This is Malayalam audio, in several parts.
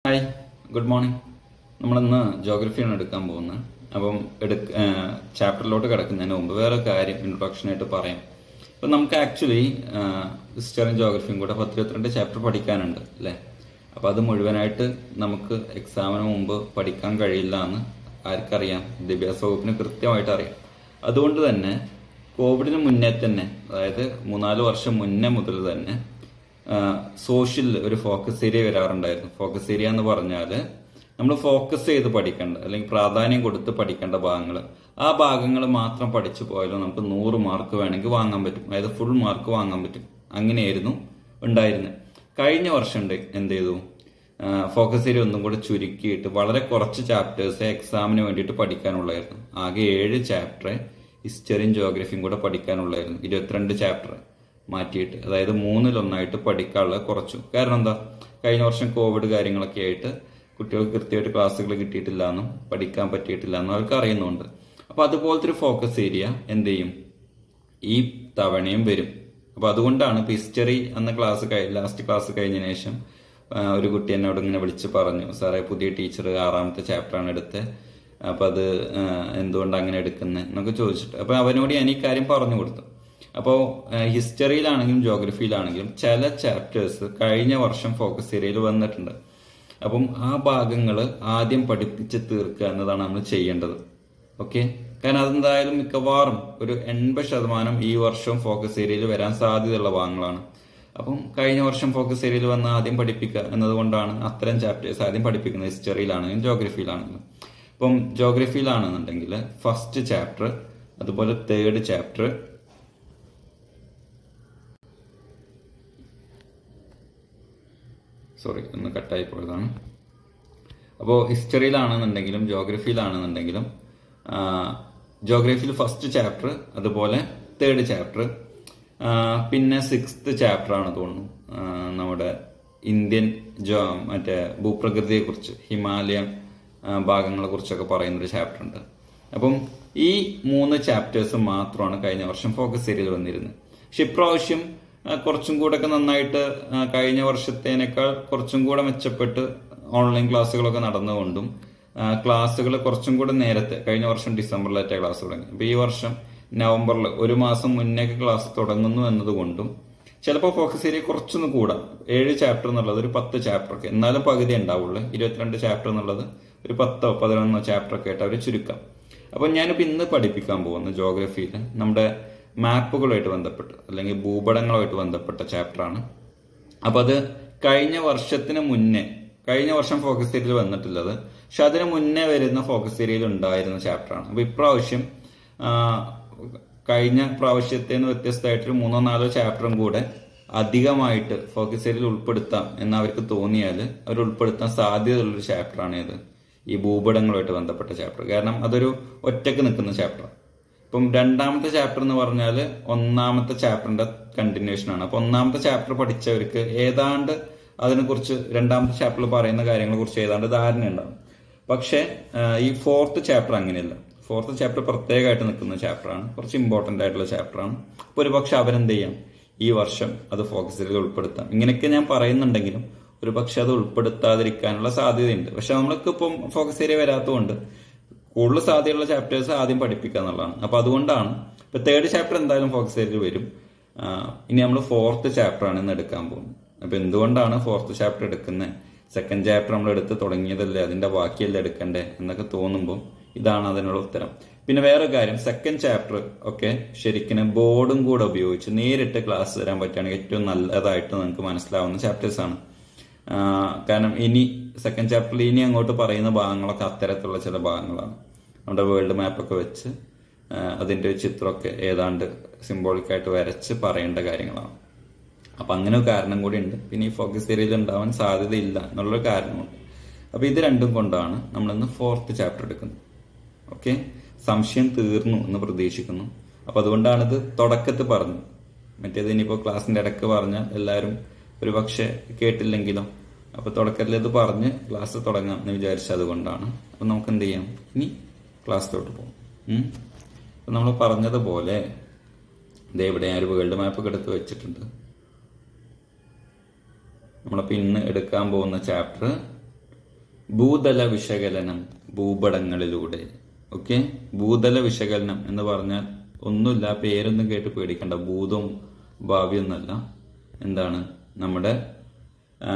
ഹായ് ഗുഡ് മോർണിംഗ് നമ്മളിന്ന് ജോഗ്രഫിയാണ് എടുക്കാൻ പോകുന്നത് അപ്പം എടുക്ക ചാപ്റ്ററിലോട്ട് കിടക്കുന്നതിന് മുമ്പ് വേറെ കാര്യം ഇൻട്രൊഡക്ഷൻ ആയിട്ട് പറയാം അപ്പം നമുക്ക് ആക്ച്വലി ഹിസ്റ്ററിയും ജോഗ്രഫിയും കൂടെ പത്ത് ഇരുപത്തിരണ്ട് ചാപ്റ്റർ പഠിക്കാനുണ്ട് അല്ലേ അപ്പം അത് മുഴുവനായിട്ട് നമുക്ക് എക്സാമിന് മുമ്പ് പഠിക്കാൻ കഴിയില്ല എന്ന് ആർക്കറിയാം വിദ്യാഭ്യാസ വകുപ്പിന് കൃത്യമായിട്ട് അറിയാം അതുകൊണ്ട് തന്നെ കോവിഡിന് മുന്നേ തന്നെ അതായത് മൂന്നാല് വർഷം മുന്നേ മുതൽ തന്നെ സോഷ്യൽ ഒരു ഫോക്കസ് ഏരിയ വരാറുണ്ടായിരുന്നു ഫോക്കസ് ഏരിയ എന്ന് പറഞ്ഞാൽ നമ്മൾ ഫോക്കസ് ചെയ്ത് പഠിക്കേണ്ട അല്ലെങ്കിൽ പ്രാധാന്യം കൊടുത്ത് പഠിക്കേണ്ട ഭാഗങ്ങൾ ആ ഭാഗങ്ങൾ മാത്രം പഠിച്ചു പോയാലും നമുക്ക് നൂറ് മാർക്ക് വേണമെങ്കിൽ വാങ്ങാൻ പറ്റും അതായത് ഫുൾ മാർക്ക് വാങ്ങാൻ പറ്റും അങ്ങനെയായിരുന്നു ഉണ്ടായിരുന്നത് കഴിഞ്ഞ വർഷം ഉണ്ട് എന്ത് ചെയ്തു ഫോക്കസ് ഏരിയ ഒന്നും കൂടെ ചുരുക്കിയിട്ട് വളരെ കുറച്ച് ചാപ്റ്റേഴ്സ് എക്സാമിന് വേണ്ടിയിട്ട് പഠിക്കാനുള്ളായിരുന്നു ആകെ ഏഴ് ചാപ്റ്റർ ഹിസ്റ്ററിയും ജോഗ്രഫിയും കൂടെ പഠിക്കാനുള്ളായിരുന്നു ഇരുപത്തിരണ്ട് ചാപ്റ്റർ മാറ്റിയിട്ട് അതായത് മൂന്നിലൊന്നായിട്ട് പഠിക്കാനുള്ള കുറച്ചു കാരണം എന്താ കഴിഞ്ഞ വർഷം കോവിഡ് കാര്യങ്ങളൊക്കെ ആയിട്ട് കുട്ടികൾക്ക് കൃത്യമായിട്ട് ക്ലാസ്സുകൾ കിട്ടിയിട്ടില്ല എന്നും പഠിക്കാൻ പറ്റിയിട്ടില്ല എന്നും അവർക്ക് അറിയുന്നുണ്ട് അപ്പൊ അതുപോലത്തെ ഒരു ഫോക്കസ് ഏരിയ എന്ത് ചെയ്യും ഈ തവണയും വരും അപ്പൊ അതുകൊണ്ടാണ് ഇപ്പൊ ഹിസ്റ്ററി എന്ന ക്ലാസ് ലാസ്റ്റ് ക്ലാസ് കഴിഞ്ഞതിന് ശേഷം ഒരു കുട്ടി എന്നോട് ഇങ്ങനെ വിളിച്ച് പറഞ്ഞു സാറേ പുതിയ ടീച്ചർ ആറാമത്തെ ചാപ്റ്ററാണ് എടുത്തത് അപ്പൊ അത് എന്തുകൊണ്ട് അങ്ങനെ എടുക്കുന്നത് എന്നൊക്കെ ചോദിച്ചിട്ട് അപ്പൊ അവനോട് ഞാൻ ഈ കാര്യം പറഞ്ഞു കൊടുത്തു അപ്പോൾ ഹിസ്റ്ററിയിലാണെങ്കിലും ജോഗ്രഫിയിലാണെങ്കിലും ചില ചാപ്റ്റേഴ്സ് കഴിഞ്ഞ വർഷം ഫോക്കസ് ഏരിയയിൽ വന്നിട്ടുണ്ട് അപ്പം ആ ഭാഗങ്ങൾ ആദ്യം പഠിപ്പിച്ച് തീർക്കുക എന്നതാണ് നമ്മൾ ചെയ്യേണ്ടത് ഓക്കെ കാരണം അതെന്തായാലും മിക്കവാറും ഒരു എൺപത് ശതമാനം ഈ വർഷം ഫോക്കസ് ഏരിയയിൽ വരാൻ സാധ്യതയുള്ള ഭാഗങ്ങളാണ് അപ്പം കഴിഞ്ഞ വർഷം ഫോക്കസ് ഏരിയയിൽ വന്ന് ആദ്യം പഠിപ്പിക്കുക എന്നതുകൊണ്ടാണ് അത്തരം ചാപ്റ്റേഴ്സ് ആദ്യം പഠിപ്പിക്കുന്നത് ഹിസ്റ്ററിയിലാണെങ്കിലും ജോഗ്രഫിയിലാണെങ്കിലും ഇപ്പം ജോഗ്രഫിയിലാണെന്നുണ്ടെങ്കിൽ ഫസ്റ്റ് ചാപ്റ്റർ അതുപോലെ തേർഡ് ചാപ്റ്റർ സോറി ഒന്ന് കട്ടായി പോയതാണ് അപ്പോൾ ഹിസ്റ്ററിയിലാണെന്നുണ്ടെങ്കിലും ജോഗ്രഫിയിലാണെന്നുണ്ടെങ്കിലും ജോഗ്രഫിയിൽ ഫസ്റ്റ് ചാപ്റ്റർ അതുപോലെ തേർഡ് ചാപ്റ്റർ പിന്നെ സിക്സ്ത് ചാപ്റ്റർ ആണ് തോന്നുന്നു നമ്മുടെ ഇന്ത്യൻ ജോ മറ്റേ ഭൂപ്രകൃതിയെ കുറിച്ച് ഹിമാലയൻ ഭാഗങ്ങളെ കുറിച്ചൊക്കെ പറയുന്ന ഒരു ചാപ്റ്റർ ഉണ്ട് അപ്പം ഈ മൂന്ന് ചാപ്റ്റേഴ്സ് മാത്രമാണ് കഴിഞ്ഞ വർഷം ഫോക്കസ് ഏരിയയിൽ വന്നിരുന്നത് പക്ഷെ ഇപ്രാവശ്യം കുറച്ചും കൂടെ ഒക്കെ നന്നായിട്ട് കഴിഞ്ഞ വർഷത്തേനേക്കാൾ കുറച്ചും കൂടെ മെച്ചപ്പെട്ട് ഓൺലൈൻ ക്ലാസ്സുകളൊക്കെ നടന്നുകൊണ്ടും ക്ലാസ്സുകൾ കുറച്ചും കൂടെ നേരത്തെ കഴിഞ്ഞ വർഷം ഡിസംബറിലേറ്റ ക്ലാസ് തുടങ്ങി അപ്പൊ ഈ വർഷം നവംബറിൽ ഒരു മാസം മുന്നേക്ക് ക്ലാസ് തുടങ്ങുന്നു എന്നതുകൊണ്ടും ചിലപ്പോൾ ഫോക്കസ് ഏരിയ കുറച്ചൊന്ന് കൂടാം ഏഴ് ചാപ്റ്റർ എന്നുള്ളത് ഒരു പത്ത് ചാപ്റ്റർ ഒക്കെ എന്നാലും പകുതി ഉണ്ടാവുള്ളൂ ഇരുപത്തിരണ്ട് ചാപ്റ്റർ എന്നുള്ളത് ഒരു പത്തോ പതിനൊന്നോ ചാപ്റ്റർ ഒക്കെ ആയിട്ട് അവർ ചുരുക്കാം അപ്പൊ ഞാനിപ്പോ ഇന്ന് പഠിപ്പിക്കാൻ പോകുന്ന ജോഗ്രഫിയിൽ നമ്മുടെ മാപ്പുകളുമായിട്ട് ബന്ധപ്പെട്ട് അല്ലെങ്കിൽ ഭൂപടങ്ങളുമായിട്ട് ബന്ധപ്പെട്ട ചാപ്റ്ററാണ് അപ്പൊ അത് കഴിഞ്ഞ വർഷത്തിന് മുന്നേ കഴിഞ്ഞ വർഷം ഫോക്കസ് ഏരിയയിൽ വന്നിട്ടുള്ളത് പക്ഷെ അതിന് മുന്നേ വരുന്ന ഫോക്കസ് ഏരിയയിൽ ഉണ്ടായിരുന്ന ചാപ്റ്ററാണ് അപ്പൊ ഇപ്രാവശ്യം കഴിഞ്ഞ പ്രാവശ്യത്തേന്ന് വ്യത്യസ്തമായിട്ട് മൂന്നോ നാലോ ചാപ്റ്ററും കൂടെ അധികമായിട്ട് ഫോക്കസ് ഏരിയയിൽ ഉൾപ്പെടുത്താം എന്ന് അവർക്ക് തോന്നിയാൽ അവർ ഉൾപ്പെടുത്താൻ സാധ്യതയുള്ളൊരു ചാപ്റ്ററാണ് ഇത് ഈ ഭൂപടങ്ങളുമായിട്ട് ബന്ധപ്പെട്ട ചാപ്റ്റർ കാരണം അതൊരു ഒറ്റക്ക് നിൽക്കുന്ന ചാപ്റ്റർ ഇപ്പം രണ്ടാമത്തെ ചാപ്റ്റർ എന്ന് പറഞ്ഞാൽ ഒന്നാമത്തെ ചാപ്റ്ററിന്റെ കണ്ടിന്യൂഷൻ ആണ് അപ്പൊ ഒന്നാമത്തെ ചാപ്റ്റർ പഠിച്ചവർക്ക് ഏതാണ്ട് അതിനെക്കുറിച്ച് രണ്ടാമത്തെ ചാപ്റ്ററിൽ പറയുന്ന കാര്യങ്ങളെ കുറിച്ച് ഏതാണ്ട് ധാരണ ഉണ്ടാവും പക്ഷേ ഈ ഫോർത്ത് ചാപ്റ്റർ അങ്ങനെയല്ല ഫോർത്ത് ചാപ്റ്റർ പ്രത്യേകമായിട്ട് നിൽക്കുന്ന ചാപ്റ്ററാണ് കുറച്ച് ഇമ്പോർട്ടന്റ് ആയിട്ടുള്ള ചാപ്റ്ററാണ് അപ്പോൾ ഒരു പക്ഷെ അവരെന്ത് ചെയ്യാം ഈ വർഷം അത് ഫോക്കസ് ഏരിയയിൽ ഉൾപ്പെടുത്താം ഇങ്ങനെയൊക്കെ ഞാൻ പറയുന്നുണ്ടെങ്കിലും ഒരു പക്ഷെ അത് ഉൾപ്പെടുത്താതിരിക്കാനുള്ള സാധ്യതയുണ്ട് പക്ഷെ നമ്മൾക്ക് ഇപ്പം ഫോക്കസ് ഏരിയ വരാത്തതുകൊണ്ട് കൂടുതൽ സാധ്യതയുള്ള ചാപ്റ്റേഴ്സ് ആദ്യം പഠിപ്പിക്കുക എന്നുള്ളതാണ് അപ്പൊ അതുകൊണ്ടാണ് ഇപ്പൊ തേർഡ് ചാപ്റ്റർ എന്തായാലും ഫോക്കസ് ഏരിയയിൽ വരും ഇനി നമ്മൾ ഫോർത്ത് ചാപ്റ്റർ ആണ് ഇന്ന് എടുക്കാൻ പോകുന്നത് അപ്പൊ എന്തുകൊണ്ടാണ് ഫോർത്ത് ചാപ്റ്റർ എടുക്കുന്നത് സെക്കൻഡ് ചാപ്റ്റർ നമ്മൾ എടുത്ത് തുടങ്ങിയതല്ലേ അതിന്റെ ബാക്കിയല്ലേ എടുക്കണ്ടേ എന്നൊക്കെ തോന്നുമ്പോൾ ഇതാണ് അതിനുള്ള ഉത്തരം പിന്നെ വേറെ കാര്യം സെക്കൻഡ് ചാപ്റ്റർ ഒക്കെ ശരിക്കും ബോർഡും കൂടെ ഉപയോഗിച്ച് നേരിട്ട് ക്ലാസ് തരാൻ പറ്റുകയാണെങ്കിൽ ഏറ്റവും നല്ലതായിട്ട് നിങ്ങൾക്ക് മനസ്സിലാവുന്ന ചാപ്റ്റേഴ്സ് ആണ് കാരണം ഇനി സെക്കൻഡ് ചാപ്റ്ററിൽ ഇനി അങ്ങോട്ട് പറയുന്ന ഭാഗങ്ങളൊക്കെ അത്തരത്തിലുള്ള ചില ഭാഗങ്ങളാണ് നമ്മുടെ വേൾഡ് മാപ്പൊക്കെ വെച്ച് അതിന്റെ ചിത്രമൊക്കെ ഏതാണ്ട് സിംബോളിക്കായിട്ട് വരച്ച് പറയേണ്ട കാര്യങ്ങളാണ് അപ്പൊ അങ്ങനെ ഒരു കാരണം കൂടി ഉണ്ട് പിന്നെ ഈ ഫോക്കസ് ഏരിയയിൽ ഉണ്ടാവാൻ സാധ്യതയില്ല എന്നുള്ളൊരു കാരണമുണ്ട് അപ്പൊ ഇത് രണ്ടും കൊണ്ടാണ് നമ്മൾ ഇന്ന് ഫോർത്ത് ചാപ്റ്റർ എടുക്കുന്നത് ഓക്കെ സംശയം തീർന്നു എന്ന് പ്രതീക്ഷിക്കുന്നു അപ്പൊ അതുകൊണ്ടാണ് ഇത് തുടക്കത്തിൽ പറഞ്ഞത് മറ്റേത് ഇനിയിപ്പോ ക്ലാസ്സിന്റെ ഇടയ്ക്ക് പറഞ്ഞാൽ എല്ലാവരും ഒരു പക്ഷെ കേട്ടില്ലെങ്കിലും അപ്പൊ തുടക്കത്തിൽ ഇത് പറഞ്ഞ് ക്ലാസ് തുടങ്ങാം എന്ന് വിചാരിച്ചത് അതുകൊണ്ടാണ് അപ്പൊ നമുക്ക് എന്ത് ചെയ്യാം ഇനി ക്ലാസ്സിലോട്ട് പോകും അപ്പൊ നമ്മൾ പറഞ്ഞതുപോലെ ഇതേ ഇവിടെ ഞാൻ ഒരു വേൾഡ് മാപ്പ് ഒക്കെ എടുത്ത് വെച്ചിട്ടുണ്ട് നമ്മളപ്പോൾ ഇന്ന് എടുക്കാൻ പോകുന്ന ചാപ്റ്റർ ഭൂതല വിശകലനം ഭൂപടങ്ങളിലൂടെ ഓക്കെ ഭൂതല വിശകലനം എന്ന് പറഞ്ഞാൽ ഒന്നുമില്ല പേരൊന്നും കേട്ട് പേടിക്കണ്ട ഭൂതവും ഭാവിയൊന്നല്ല എന്താണ് നമ്മുടെ ആ,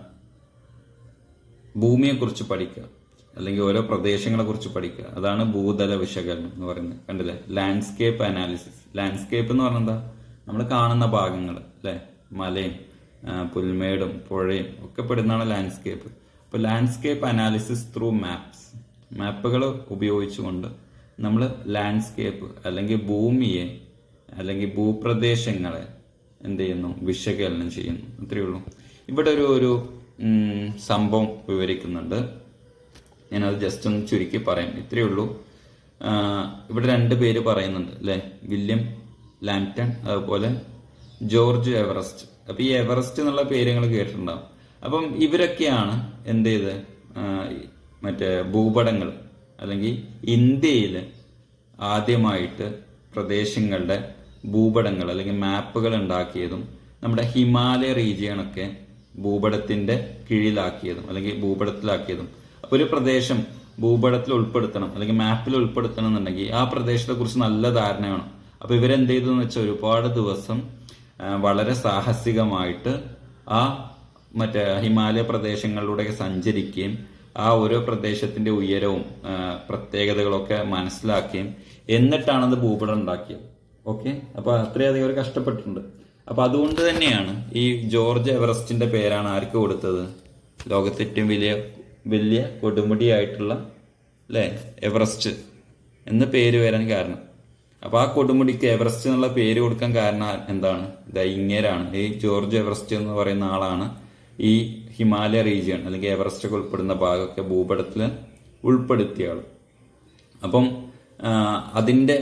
ഭൂമിയെക്കുറിച്ച് പഠിക്കുക അല്ലെങ്കിൽ ഓരോ പ്രദേശങ്ങളെ കുറിച്ച് പഠിക്കുക അതാണ് ഭൂതല വിശകലനം എന്ന് പറയുന്നത് കണ്ടില്ലേ ലാൻഡ്സ്കേപ്പ് അനാലിസിസ് ലാൻഡ്സ്കേപ്പ് എന്ന് പറഞ്ഞാൽ എന്താ നമ്മൾ കാണുന്ന ഭാഗങ്ങൾ അല്ലെ മലയും ആ, പുൽമേടും പുഴയും ഒക്കെ പെടുന്നതാണ് ലാൻഡ്സ്കേപ്പ് അപ്പോൾ ലാൻഡ്സ്കേപ്പ് അനാലിസിസ് ത്രൂ മാപ്സ് മാപ്പുകൾ ഉപയോഗിച്ചുകൊണ്ട് നമ്മൾ ലാൻഡ്സ്കേപ്പ് അല്ലെങ്കിൽ ഭൂമിയെ അല്ലെങ്കിൽ ഭൂപ്രദേശങ്ങളെ എന്ത് ചെയ്യുന്നു വിശകലനം ചെയ്യുന്നു അത്രയേ ഉള്ളൂ ഇവിടെ ഒരു ഒരു ഉം, സംഭവം വിവരിക്കുന്നുണ്ട് ഞാനത് ജസ്റ്റ് ഒന്ന് ചുരുക്കി പറയാം ഇത്രയേ ഉള്ളൂ ആ, ഇവിടെ രണ്ട് പേര് പറയുന്നുണ്ട് അല്ലെ വില്യം ലാംപ്റ്റൺ അതുപോലെ ജോർജ് എവറസ്റ്റ് അപ്പൊ ഈ എവറസ്റ്റ് എന്നുള്ള പേര് നിങ്ങൾ കേട്ടിട്ടുണ്ടാവും അപ്പം ഇവരൊക്കെയാണ് എന്ത് ചെയ്ത് ആ, ഈ മറ്റേ ഭൂപടങ്ങൾ അല്ലെങ്കിൽ ഇന്ത്യയിൽ ആദ്യമായിട്ട് പ്രദേശങ്ങളുടെ ഭൂപടങ്ങൾ അല്ലെങ്കിൽ മാപ്പുകൾ ഉണ്ടാക്കിയതും നമ്മുടെ ഹിമാലയ റീജിയണൊക്കെ ഭൂപടത്തിന്റെ കീഴിലാക്കിയതും അല്ലെങ്കിൽ ഭൂപടത്തിലാക്കിയതും അപ്പൊ ഒരു പ്രദേശം ഭൂപടത്തിൽ ഉൾപ്പെടുത്തണം അല്ലെങ്കിൽ മാപ്പിൽ ഉൾപ്പെടുത്തണം എന്നുണ്ടെങ്കിൽ ആ പ്രദേശത്തെ കുറിച്ച് നല്ല ധാരണ വേണം അപ്പൊ ഇവരെന്ത് ചെയ്തു എന്ന് വെച്ചാൽ ഒരുപാട് ദിവസം ആ, വളരെ സാഹസികമായിട്ട് ആ മറ്റേ ഹിമാലയ പ്രദേശങ്ങളിലൂടെ സഞ്ചരിക്കുകയും ആ ഓരോ പ്രദേശത്തിന്റെ ഉയരവും ആ, പ്രത്യേകതകളൊക്കെ മനസ്സിലാക്കുകയും എന്നിട്ടാണ് അത് ഭൂപടം ഉണ്ടാക്കിയത് ഓക്കെ അപ്പൊ അത്രയധികം അവർ കഷ്ടപ്പെട്ടിട്ടുണ്ട് അപ്പൊ അതുകൊണ്ട് തന്നെയാണ് ഈ ജോർജ് എവറസ്റ്റിന്റെ പേരാണ് ആർക്ക് കൊടുത്തത് ലോകത്തെ ഏറ്റവും വലിയ വലിയ കൊടുമുടിയായിട്ടുള്ള അല്ലെ എവറസ്റ്റ് എന്ന് പേര് വരാൻ കാരണം അപ്പൊ ആ കൊടുമുടിക്ക് എവറസ്റ്റ് എന്നുള്ള പേര് കൊടുക്കാൻ കാരണം എന്താണ് ദാ ഇങ്ങേരാണ് ഈ ജോർജ് എവറസ്റ്റ് എന്ന് പറയുന്ന ആളാണ് ഈ ഹിമാലയ റീജിയൺ അല്ലെങ്കിൽ എവറസ്റ്റ് ഒക്കെ ഉൾപ്പെടുന്ന ഭാഗമൊക്കെ ഭൂപടത്തിൽ ഉൾപ്പെടുത്തിയ ആള് അപ്പം ആ, അതിന്റെ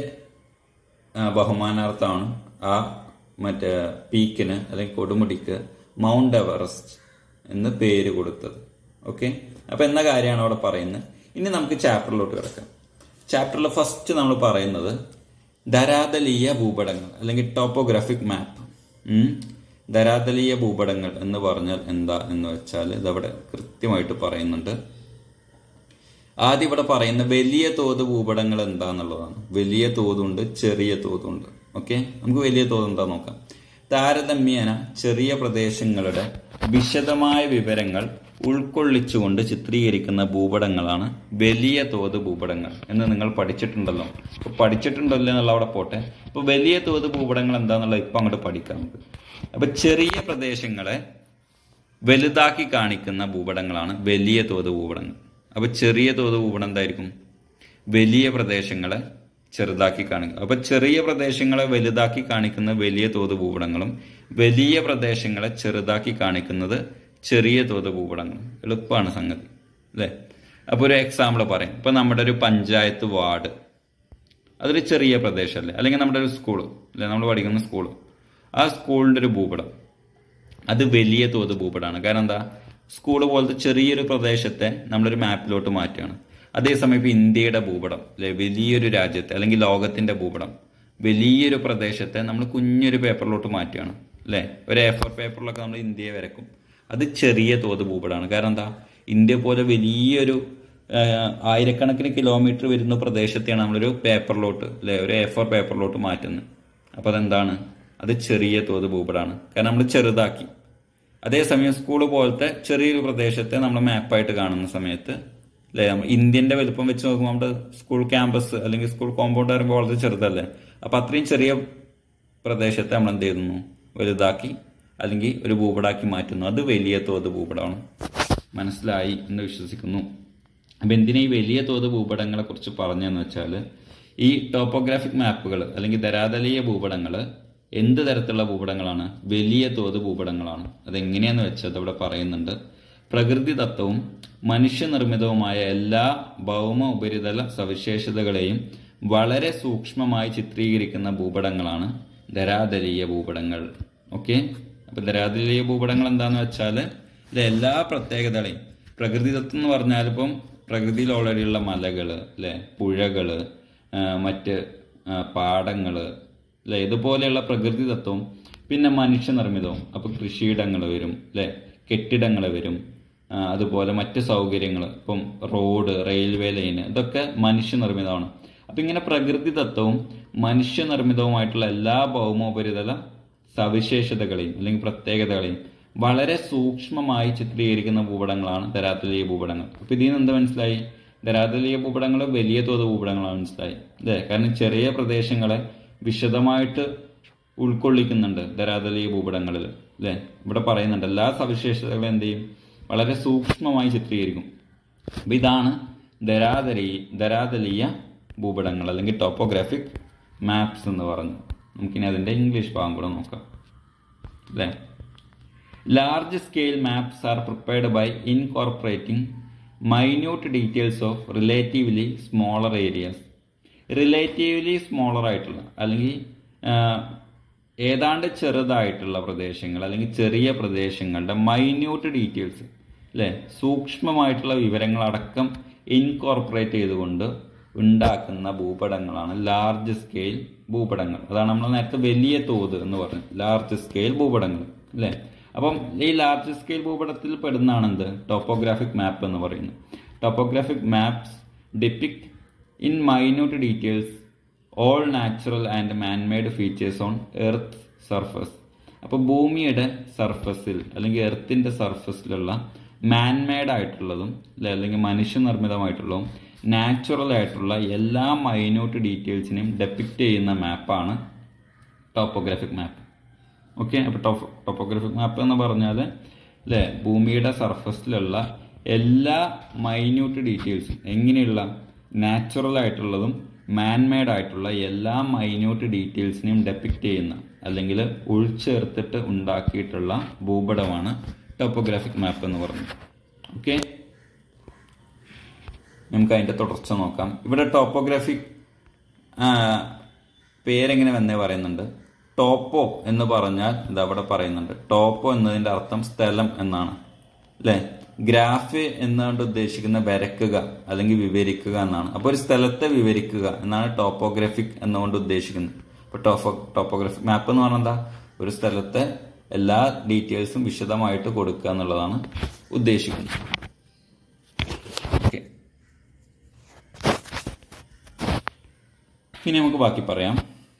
ആ, ബഹുമാനാർത്ഥമാണ് ആ മറ്റേ പീക്കിന് അല്ലെങ്കിൽ കൊടുമുടിക്ക് മൗണ്ട് എവറസ്റ്റ് എന്ന് പേര് കൊടുത്തത് ഓക്കെ അപ്പൊ എന്ന കാര്യമാണ് അവിടെ പറയുന്നത് ഇനി നമുക്ക് ചാപ്റ്ററിലോട്ട് കിടക്കാം ചാപ്റ്ററിൽ ഫസ്റ്റ് നമ്മൾ പറയുന്നത് ധരാതലീയ ഭൂപടങ്ങൾ അല്ലെങ്കിൽ ടോപ്പോഗ്രാഫിക് മാപ്പ് ധരാതലീയ ഭൂപടങ്ങൾ എന്ന് പറഞ്ഞാൽ എന്താ എന്ന് വെച്ചാൽ ഇതവിടെ കൃത്യമായിട്ട് പറയുന്നുണ്ട് ആദ്യം ഇവിടെ പറയുന്ന വലിയ തോത് ഭൂപടങ്ങൾ എന്താന്നുള്ളതാണ് വലിയ തോതുണ്ട് ചെറിയ തോതുണ്ട് ഓക്കെ നമുക്ക് വലിയ തോത് എന്താ നോക്കാം താരതമ്യേന ചെറിയ പ്രദേശങ്ങളുടെ വിശദമായ വിവരങ്ങൾ ഉൾക്കൊള്ളിച്ചുകൊണ്ട് ചിത്രീകരിക്കുന്ന ഭൂപടങ്ങളാണ് വലിയ തോത് ഭൂപടങ്ങൾ എന്ന് നിങ്ങൾ പഠിച്ചിട്ടുണ്ടല്ലോ അപ്പൊ പഠിച്ചിട്ടുണ്ടല്ലോ എന്നുള്ള അവിടെ പോട്ടെ അപ്പൊ വലിയ തോത് ഭൂപടങ്ങൾ എന്താന്നുള്ളത് ഇപ്പൊ അങ്ങോട്ട് പഠിക്കാം നമുക്ക് അപ്പൊ ചെറിയ പ്രദേശങ്ങളെ വലുതാക്കി കാണിക്കുന്ന ഭൂപടങ്ങളാണ് വലിയ തോത് ഭൂപടങ്ങൾ അപ്പൊ ചെറിയ തോത് ഭൂപടം എന്തായിരിക്കും വലിയ പ്രദേശങ്ങളെ ചെറുതാക്കി കാണിക്കുക അപ്പൊ ചെറിയ പ്രദേശങ്ങളെ വലുതാക്കി കാണിക്കുന്ന വലിയ തോത് ഭൂപടങ്ങളും വലിയ പ്രദേശങ്ങളെ ചെറുതാക്കി കാണിക്കുന്നത് ചെറിയ തോത് ഭൂപടങ്ങളും എളുപ്പമാണ് സംഗതി അല്ലേ അപ്പൊ ഒരു എക്സാമ്പിൾ പറയാം ഇപ്പൊ നമ്മുടെ ഒരു പഞ്ചായത്ത് വാർഡ് അതൊരു ചെറിയ പ്രദേശമല്ലേ അല്ലെങ്കിൽ നമ്മുടെ ഒരു സ്കൂള് അല്ലെ നമ്മൾ പഠിക്കുന്ന സ്കൂള് ആ സ്കൂളിന്റെ ഒരു ഭൂപടം അത് വലിയ തോത് ഭൂപടമാണ് കാരണം എന്താ സ്കൂൾ പോലത്തെ ചെറിയൊരു പ്രദേശത്തെ നമ്മളൊരു മാപ്പിലോട്ട് മാറ്റുകയാണ് അതേസമയം ഇപ്പൊ ഇന്ത്യയുടെ ഭൂപടം അല്ലെ വലിയൊരു രാജ്യത്തെ അല്ലെങ്കിൽ ലോകത്തിന്റെ ഭൂപടം വലിയൊരു പ്രദേശത്തെ നമ്മൾ കുഞ്ഞൊരു പേപ്പറിലോട്ട് മാറ്റുകയാണ് അല്ലെ ഒരു എ ഫോർ പേപ്പറിലൊക്കെ നമ്മൾ ഇന്ത്യയെ വരക്കും അത് ചെറിയ തോത് ഭൂപടമാണ് കാരണം എന്താ ഇന്ത്യ പോലെ വലിയൊരു ആ, ആയിരക്കണക്കിന് കിലോമീറ്റർ വരുന്ന പ്രദേശത്തെയാണ് നമ്മളൊരു പേപ്പറിലോട്ട് അല്ലെ ഒരു എ ഫോർ പേപ്പറിലോട്ട് മാറ്റുന്നത് അപ്പൊ അതെന്താണ് അത് ചെറിയ തോത് ഭൂപടമാണ് കാരണം നമ്മൾ ചെറുതാക്കി അതേസമയം സ്കൂൾ പോലത്തെ ചെറിയൊരു പ്രദേശത്തെ നമ്മൾ മാപ്പായിട്ട് കാണുന്ന സമയത്ത് അല്ലെ നമ്മൾ ഇന്ത്യന്റെ വലുപ്പം വെച്ച് നോക്കുമ്പോൾ നമ്മുടെ സ്കൂൾ ക്യാമ്പസ് അല്ലെങ്കിൽ സ്കൂൾ കോമ്പൗണ്ട് പറയുമ്പോൾ വളരെ ചെറുതല്ലേ അപ്പൊ അത്രയും ചെറിയ പ്രദേശത്തെ നമ്മൾ എന്ത് ചെയ്യുന്നു വലുതാക്കി അല്ലെങ്കിൽ ഒരു ഭൂപടാക്കി മാറ്റുന്നു അത് വലിയ തോത് ഭൂപടമാണ് മനസ്സിലായി എന്ന് വിശ്വസിക്കുന്നു അപ്പൊ എന്തിനാ ഈ വലിയ തോത് ഭൂപടങ്ങളെ കുറിച്ച് പറഞ്ഞെന്ന് വെച്ചാൽ ഈ ടോപ്പോഗ്രാഫിക് മാപ്പുകൾ അല്ലെങ്കിൽ ധരാതലീയ ഭൂപടങ്ങൾ എന്ത് തരത്തിലുള്ള ഭൂപടങ്ങളാണ് വലിയ തോത് ഭൂപടങ്ങളാണ് അതെങ്ങനെയാന്ന് വെച്ചാൽ അതവിടെ പറയുന്നുണ്ട് പ്രകൃതി തത്വവും മനുഷ്യനിർമ്മിതവുമായ എല്ലാ ഭൗമ ഉപരിതല സവിശേഷതകളെയും വളരെ സൂക്ഷ്മമായി ചിത്രീകരിക്കുന്ന ഭൂപടങ്ങളാണ് ധരാതലീയ ഭൂപടങ്ങൾ ഓക്കെ അപ്പൊ ധരാതലീയ ഭൂപടങ്ങൾ എന്താന്ന് വെച്ചാൽ ഇത് എല്ലാ പ്രത്യേകതകളെയും പ്രകൃതി തത്വം എന്ന് പറഞ്ഞാൽ ഇപ്പം പ്രകൃതിയിൽ ഓൾറെഡി ഉള്ള മലകള് അല്ലെ പുഴകള് ആ, മറ്റ് ആ, പാടങ്ങള് അല്ലെ ഇതുപോലെയുള്ള പ്രകൃതി തത്വം പിന്നെ മനുഷ്യനിർമ്മിതവും അപ്പൊ കൃഷിയിടങ്ങൾ വരും അല്ലെ കെട്ടിടങ്ങൾ വരും ആ, അതുപോലെ മറ്റ് സൗകര്യങ്ങൾ ഇപ്പം റോഡ് റെയിൽവേ ലൈന് ഇതൊക്കെ മനുഷ്യനിർമ്മിതമാണ് അപ്പം ഇങ്ങനെ പ്രകൃതിദത്തവും മനുഷ്യനിർമ്മിതവുമായിട്ടുള്ള എല്ലാ ഭൗമോപരിതല സവിശേഷതകളെയും അല്ലെങ്കിൽ പ്രത്യേകതകളെയും വളരെ സൂക്ഷ്മമായി ചിത്രീകരിക്കുന്ന ഭൂപടങ്ങളാണ് ധരാതലീയ ഭൂപടങ്ങൾ അപ്പം ഇതിൽ നിന്ന് എന്താ മനസ്സിലായി ധരാതലീയ ഭൂപടങ്ങൾ വലിയ തോത് ഭൂപടങ്ങളാണ് മനസ്സിലായി അല്ലേ കാരണം ചെറിയ പ്രദേശങ്ങളെ വിശദമായിട്ട് ഉൾക്കൊള്ളിക്കുന്നുണ്ട് ധരാതലീയ ഭൂപടങ്ങളിൽ അല്ലേ ഇവിടെ പറയുന്നുണ്ട് എല്ലാ സവിശേഷതകളും എന്ത് ചെയ്യും വളരെ സൂക്ഷ്മമായി ചിത്രീകരിക്കും അപ്പം ഇതാണ് ധരാതലീ ധരാതലീയ ഭൂപടങ്ങൾ അല്ലെങ്കിൽ ടോപ്പോഗ്രാഫിക് മാപ്സ് എന്ന് പറഞ്ഞു നമുക്കിനി അതിൻ്റെ ഇംഗ്ലീഷ് ഭാഗം കൂടെ നോക്കാം അല്ലേ large scale maps are prepared by incorporating minute details of relatively smaller areas relatively smaller ആയിട്ടുള്ള അല്ലെങ്കിൽ ആ, ഏതാണ്ട് ചെറുതായിട്ടുള്ള പ്രദേശങ്ങൾ അല്ലെങ്കിൽ ചെറിയ പ്രദേശങ്ങളുടെ മൈന്യൂട്ട് ഡീറ്റെയിൽസ് അല്ലേ സൂക്ഷ്മമായിട്ടുള്ള വിവരങ്ങളടക്കം ഇൻകോർപ്പറേറ്റ് ചെയ്തുകൊണ്ട് ഉണ്ടാക്കുന്ന ഭൂപടങ്ങളാണ് ലാർജ് സ്കെയിൽ ഭൂപടങ്ങൾ അതാണ് നമ്മൾ നേരത്തെ വലിയ തോത് എന്ന് പറഞ്ഞത് ലാർജ് സ്കെയിൽ ഭൂപടങ്ങൾ അല്ലേ അപ്പം ഈ ലാർജ് സ്കെയിൽ ഭൂപടത്തിൽ പെടുന്നതാണ് എന്ത് ടോപ്പോഗ്രാഫിക് മാപ്പ് എന്ന് പറയുന്നത് topographic maps depict in minute details all natural and manmade features on earth surface അപ്പോൾ ഭൂമിയുടെ സർഫസിൽ അല്ലെങ്കിൽ എർത്തിൻ്റെ സർഫസിലുള്ള മാൻമെയ്ഡ് ആയിട്ടുള്ളതും അല്ലെ അല്ലെങ്കിൽ മനുഷ്യനിർമ്മിതമായിട്ടുള്ളതും നാച്ചുറൽ ആയിട്ടുള്ള എല്ലാ മൈന്യൂട്ട് ഡീറ്റെയിൽസിനെയും ഡെപ്പിക്റ്റ് ചെയ്യുന്ന മാപ്പാണ് ടോപ്പോഗ്രാഫിക് മാപ്പ് ഓക്കെ അപ്പോൾ ടോപ്പ് ടോപ്പോഗ്രാഫിക് മാപ്പ് എന്ന് പറഞ്ഞാൽ അല്ലേ ഭൂമിയുടെ സർഫസിലുള്ള എല്ലാ മൈന്യൂട്ട് ഡീറ്റെയിൽസും എങ്ങനെയുള്ള നാച്ചുറൽ ആയിട്ടുള്ളതും മാൻമെയ്ഡ് ആയിട്ടുള്ള എല്ലാ മൈന്യൂട്ട് ഡീറ്റെയിൽസിനെയും ഡെപ്പിക്റ്റ് ചെയ്യുന്ന അല്ലെങ്കിൽ ഉൾച്ചേർത്തിട്ട് ഉണ്ടാക്കിയിട്ടുള്ള ഭൂപടമാണ് ടോപ്പോഗ്രാഫിക് മാപ്പ് എന്ന് പറയുന്നത് ഓക്കെ നമുക്ക് അതിന്റെ തുടർച്ച നോക്കാം ഇവിടെ ടോപ്പോഗ്രാഫിക് പേരെങ്ങനെ വന്നേ പറയുന്നുണ്ട് ടോപ്പോ എന്ന് പറഞ്ഞാൽ ഇത് അവിടെ പറയുന്നുണ്ട് ടോപ്പോ എന്നതിന്റെ അർത്ഥം സ്ഥലം എന്നാണ് അല്ലെ ഗ്രാഫ് എന്നുകൊണ്ട് ഉദ്ദേശിക്കുന്ന വരക്കുക അല്ലെങ്കിൽ വിവരിക്കുക എന്നാണ് അപ്പോൾ ഒരു സ്ഥലത്തെ വിവരിക്കുക എന്നാണ് ടോപ്പോഗ്രാഫിക് എന്നുകൊണ്ട് ഉദ്ദേശിക്കുന്നത് അപ്പോൾ ടോപ്പോ ടോപ്പോഗ്രാഫിക് മാപ്പ് എന്ന് പറഞ്ഞാൽ എന്താ ഒരു സ്ഥലത്തെ എല്ലാ ഡീറ്റെയിൽസും വിശദമായിട്ട് കൊടുക്കുക എന്നുള്ളതാണ് ഉദ്ദേശിക്കുന്നത് ഓക്കെ ഇനി നമുക്ക് ബാക്കി പറയാം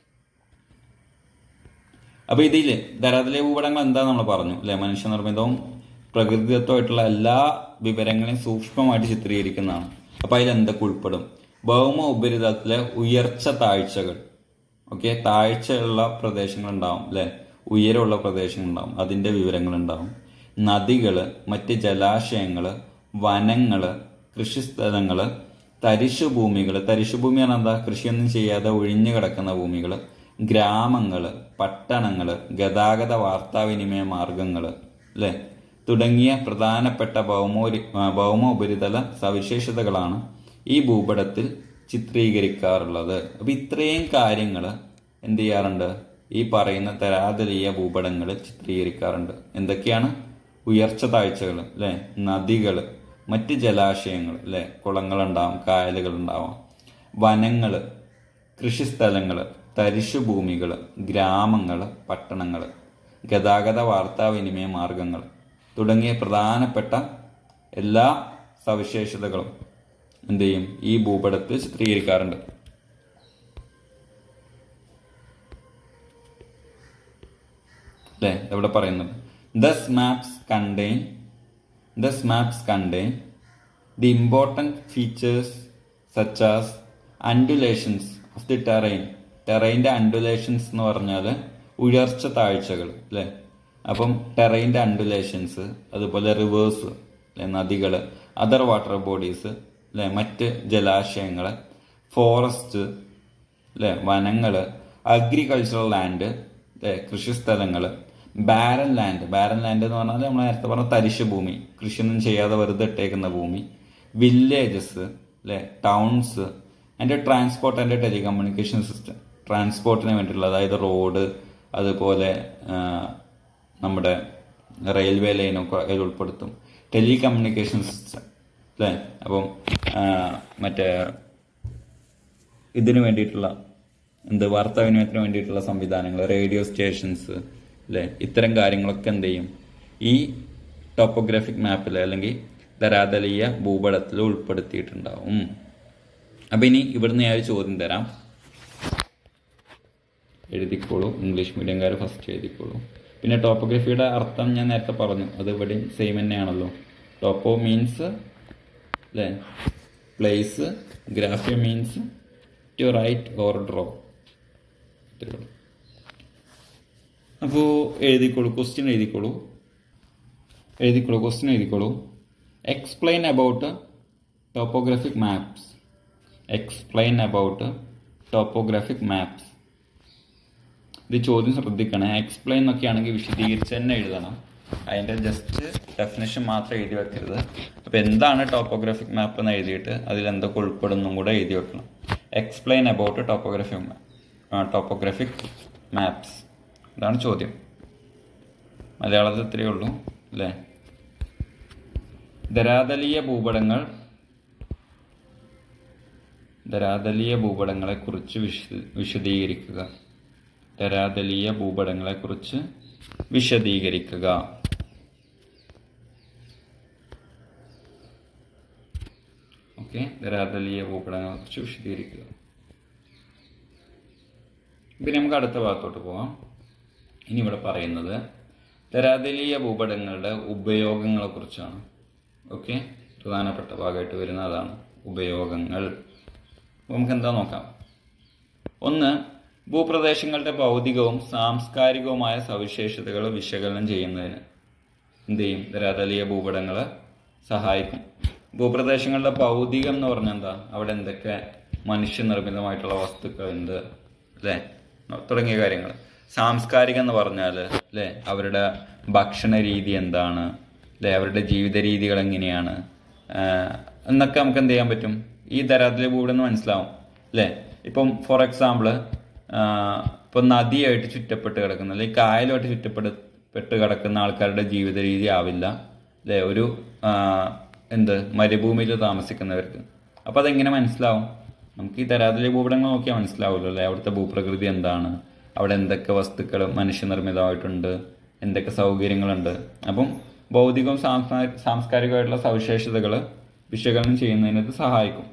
അപ്പൊ ഇതില് ധരാതലീയ ഭൂപടങ്ങൾ എന്താ നമ്മൾ പറഞ്ഞു അല്ലെ മനുഷ്യനിർമ്മിതവും പ്രകൃതിദത്തമായിട്ടുള്ള എല്ലാ വിവരങ്ങളെയും സൂക്ഷ്മമായിട്ട് ചിത്രീകരിക്കുന്നതാണ് അപ്പൊ അതിൽ എന്തൊക്കെ ഉൾപ്പെടും ഭൗമ ഉപരിതലത്തിലെ ഉയർച്ച താഴ്ചകൾ ഓക്കെ താഴ്ചയുള്ള പ്രദേശങ്ങൾ ഉണ്ടാവും അല്ലെ ഉയരമുള്ള പ്രദേശങ്ങൾ ഉണ്ടാവും അതിന്റെ വിവരങ്ങൾ ഉണ്ടാവും നദികള് മറ്റ് ജലാശയങ്ങള് വനങ്ങള് കൃഷിസ്ഥലങ്ങള് തരിശുഭൂമികൾ തരിശുഭൂമി പറഞ്ഞാൽ എന്താ കൃഷിയൊന്നും ചെയ്യാതെ ഒഴിഞ്ഞു കിടക്കുന്ന ഭൂമികൾ ഗ്രാമങ്ങൾ പട്ടണങ്ങൾ ഗതാഗത വാർത്താവിനിമയ മാർഗങ്ങൾ അല്ലേ തുടങ്ങിയ പ്രധാനപ്പെട്ട ഭൗമോരി ഭൗമ ഉപരിതല സവിശേഷതകളാണ് ഈ ഭൂപടത്തിൽ ചിത്രീകരിക്കാറുള്ളത് അപ്പൊ ഇത്രയും കാര്യങ്ങൾ എന്ത് ചെയ്യാറുണ്ട് ഈ പറയുന്ന തരാതലീയ ഭൂപടങ്ങൾ ചിത്രീകരിക്കാറുണ്ട് എന്തൊക്കെയാണ് ഉയർച്ച താഴ്ചകൾ അല്ലെ നദികൾ മറ്റ് ജലാശയങ്ങൾ അല്ലെ കുളങ്ങളുണ്ടാവും കായലുകൾ ഉണ്ടാവാം വനങ്ങൾ കൃഷിസ്ഥലങ്ങൾ തരിശുഭൂമികൾ ഗ്രാമങ്ങൾ പട്ടണങ്ങൾ ഗതാഗത വാർത്താവിനിമയ മാർഗങ്ങൾ തുടങ്ങിയ പ്രധാനപ്പെട്ട എല്ലാ സവിശേഷതകളും എന്ത് ചെയ്യും ഈ ഭൂപടത്തിൽ ചിത്രീകരിക്കാറുണ്ട് അല്ലേ എവിടെ പറയുന്നത് these maps contain these maps contain the important features such as undulations of the terrain ടെറൈൻ്റെ അൻഡുലേഷൻസ് എന്ന് പറഞ്ഞാൽ ഉയർച്ച താഴ്ചകൾ അല്ലേ അപ്പം ടെറൈൻ്റെ അൻഡുലേഷൻസ് അതുപോലെ റിവേഴ്സ് അല്ലെ നദികൾ അതർ വാട്ടർ ബോഡീസ് അല്ലെ മറ്റ് ജലാശയങ്ങൾ ഫോറസ്റ്റ് അല്ലെ വനങ്ങൾ അഗ്രികൾച്ചറൽ ലാൻഡ് അല്ലെ കൃഷിസ്ഥലങ്ങൾ ബാരൻ ലാൻഡ് ബാരൻ ലാൻഡ് എന്ന് പറഞ്ഞാൽ നമ്മൾ നേരത്തെ പറഞ്ഞ തരിശ് ഭൂമി കൃഷിയൊന്നും ചെയ്യാതെ വെറുതെ ഇട്ടേക്കുന്ന ഭൂമി വില്ലേജസ് അല്ലെ ടൗൺസ് അതിൻ്റെ ട്രാൻസ്പോർട്ട് ആൻഡ് ടെലികമ്മ്യൂണിക്കേഷൻ സിസ്റ്റം ട്രാൻസ്പോർട്ടിന് വേണ്ടിയിട്ടുള്ള അതായത് റോഡ് അതുപോലെ ആ, നമ്മുടെ റെയിൽവേ ലൈനൊക്കെ അതിൽ ഉൾപ്പെടുത്തും ടെലികമ്മ്യൂണിക്കേഷൻ സിസ്റ്റം അല്ലേ അപ്പം ആ, മറ്റേ ഇതിനു വേണ്ടിയിട്ടുള്ള എന്ത് വാർത്താവിനിമയത്തിന് വേണ്ടിയിട്ടുള്ള സംവിധാനങ്ങൾ റേഡിയോ സ്റ്റേഷൻസ് അല്ലേ ഇത്തരം കാര്യങ്ങളൊക്കെ എന്ത് ചെയ്യും ഈ ടോപ്പോഗ്രാഫിക് മാപ്പിൽ അല്ലെങ്കിൽ ധരാതലീയ ഭൂപടത്തിൽ ഉൾപ്പെടുത്തിയിട്ടുണ്ടാവും അപ്പം ഇനി ഇവിടുന്ന് ഞാൻ ഒരു ചോദ്യം തരാം എഴുതിക്കോളൂ ഇംഗ്ലീഷ് മീഡിയംകാർ ഫസ്റ്റ് എഴുതിക്കോളൂ പിന്നെ ടോപ്പോഗ്രഫിയുടെ അർത്ഥം ഞാൻ നേരത്തെ പറഞ്ഞു അത് ഇവിടെയും സെയിം തന്നെയാണല്ലോ ടോപ്പോ മീൻസ് അല്ലേ place graphia means to write or draw ഇത്രയുള്ളൂ അപ്പോൾ എഴുതിക്കോളൂ ക്വസ്റ്റ്യൻ എഴുതിക്കോളൂ എഴുതിക്കോളൂ ക്വസ്റ്റ്യൻ എഴുതിക്കോളൂ explain about topographic maps explain about topographic maps ഇത് ചോദ്യം ശ്രദ്ധിക്കണേ എക്സ്പ്ലെയിൻ എന്നൊക്കെ ആണെങ്കിൽ വിശദീകരിച്ച് തന്നെ എഴുതണം അതിൻ്റെ ജസ്റ്റ് ഡെഫിനേഷൻ മാത്രം എഴുതി വെക്കരുത് അപ്പോൾ എന്താണ് ടോപ്പോഗ്രാഫിക് മാപ്പ് എന്ന് എഴുതിയിട്ട് അതിൽ എന്തൊക്കെ ഉൾപ്പെടുന്നും കൂടെ എഴുതി വെക്കണം explain about topographic topographic maps ഇതാണ് ചോദ്യം മലയാളത്തിൽ ഇത്രയേ ഉള്ളൂ അല്ലേ ധരാതലീയ ഭൂപടങ്ങൾ ധരാതലീയ ഭൂപടങ്ങളെ കുറിച്ച് വിശദീകരിക്കുക ധരാതലീയ ഭൂപടങ്ങളെ കുറിച്ച് വിശദീകരിക്കുക ഓക്കെ ധരാതലീയ ഭൂപടങ്ങളെ കുറിച്ച് വിശദീകരിക്കുക പിന്നെ നമുക്ക് അടുത്ത ഭാഗത്തോട്ട് പോവാം ഇനി ഇവിടെ പറയുന്നത് ധരാതലീയ ഭൂപടങ്ങളുടെ ഉപയോഗങ്ങളെ കുറിച്ചാണ് ഓക്കെ പ്രധാനപ്പെട്ട ഭാഗമായിട്ട് വരുന്ന അതാണ് ഉപയോഗങ്ങൾ നമുക്ക് എന്താ നോക്കാം ഒന്ന് ഭൂപ്രദേശങ്ങളുടെ ഭൗതികവും സാംസ്കാരികവുമായ സവിശേഷതകൾ വിശകലനം ചെയ്യുന്നതിന് എന്ത് ചെയ്യും ധരാതലീയ ഭൂപടങ്ങൾ സഹായിക്കും ഭൂപ്രദേശങ്ങളുടെ ഭൗതികം എന്ന് പറഞ്ഞാൽ എന്താ അവിടെ എന്തൊക്കെ മനുഷ്യനിർമ്മിതമായിട്ടുള്ള വസ്തുക്കളുണ്ട് അല്ലേ തുടങ്ങിയ കാര്യങ്ങൾ സാംസ്കാരികം എന്ന് പറഞ്ഞാൽ അല്ലേ അവരുടെ ഭക്ഷണ രീതി എന്താണ് അല്ലേ അവരുടെ ജീവിത രീതികൾ എങ്ങനെയാണ് എന്നൊക്കെ നമുക്ക് എന്ത് ചെയ്യാൻ പറ്റും ഈ ധരാതലീയ ഭൂപടം മനസ്സിലാവും അല്ലേ ഇപ്പം ഫോർ എക്സാമ്പിൾ ഇപ്പം നദിയായിട്ട് ചുറ്റപ്പെട്ട് കിടക്കുന്ന അല്ലെങ്കിൽ കായലുമായിട്ട് ചുറ്റപ്പെട്ട് പെട്ട് കിടക്കുന്ന ആൾക്കാരുടെ ജീവിത രീതി ആവില്ല അല്ലേ ഒരു എന്ത് മരുഭൂമിയിൽ താമസിക്കുന്നവർക്ക് അപ്പോൾ അതെങ്ങനെ മനസ്സിലാവും നമുക്ക് ഈ തരാതലി ഭൂപടങ്ങൾ നോക്കിയാൽ മനസ്സിലാവുമല്ലോ അല്ലേ അവിടുത്തെ ഭൂപ്രകൃതി എന്താണ് അവിടെ എന്തൊക്കെ വസ്തുക്കൾ മനുഷ്യനിർമ്മിതമായിട്ടുണ്ട് എന്തൊക്കെ സൗകര്യങ്ങളുണ്ട് അപ്പം ഭൗതികവും സാംസ്കാരികമായിട്ടുള്ള സവിശേഷതകൾ വിശകലനം ചെയ്യുന്നതിന് ഇത് സഹായിക്കും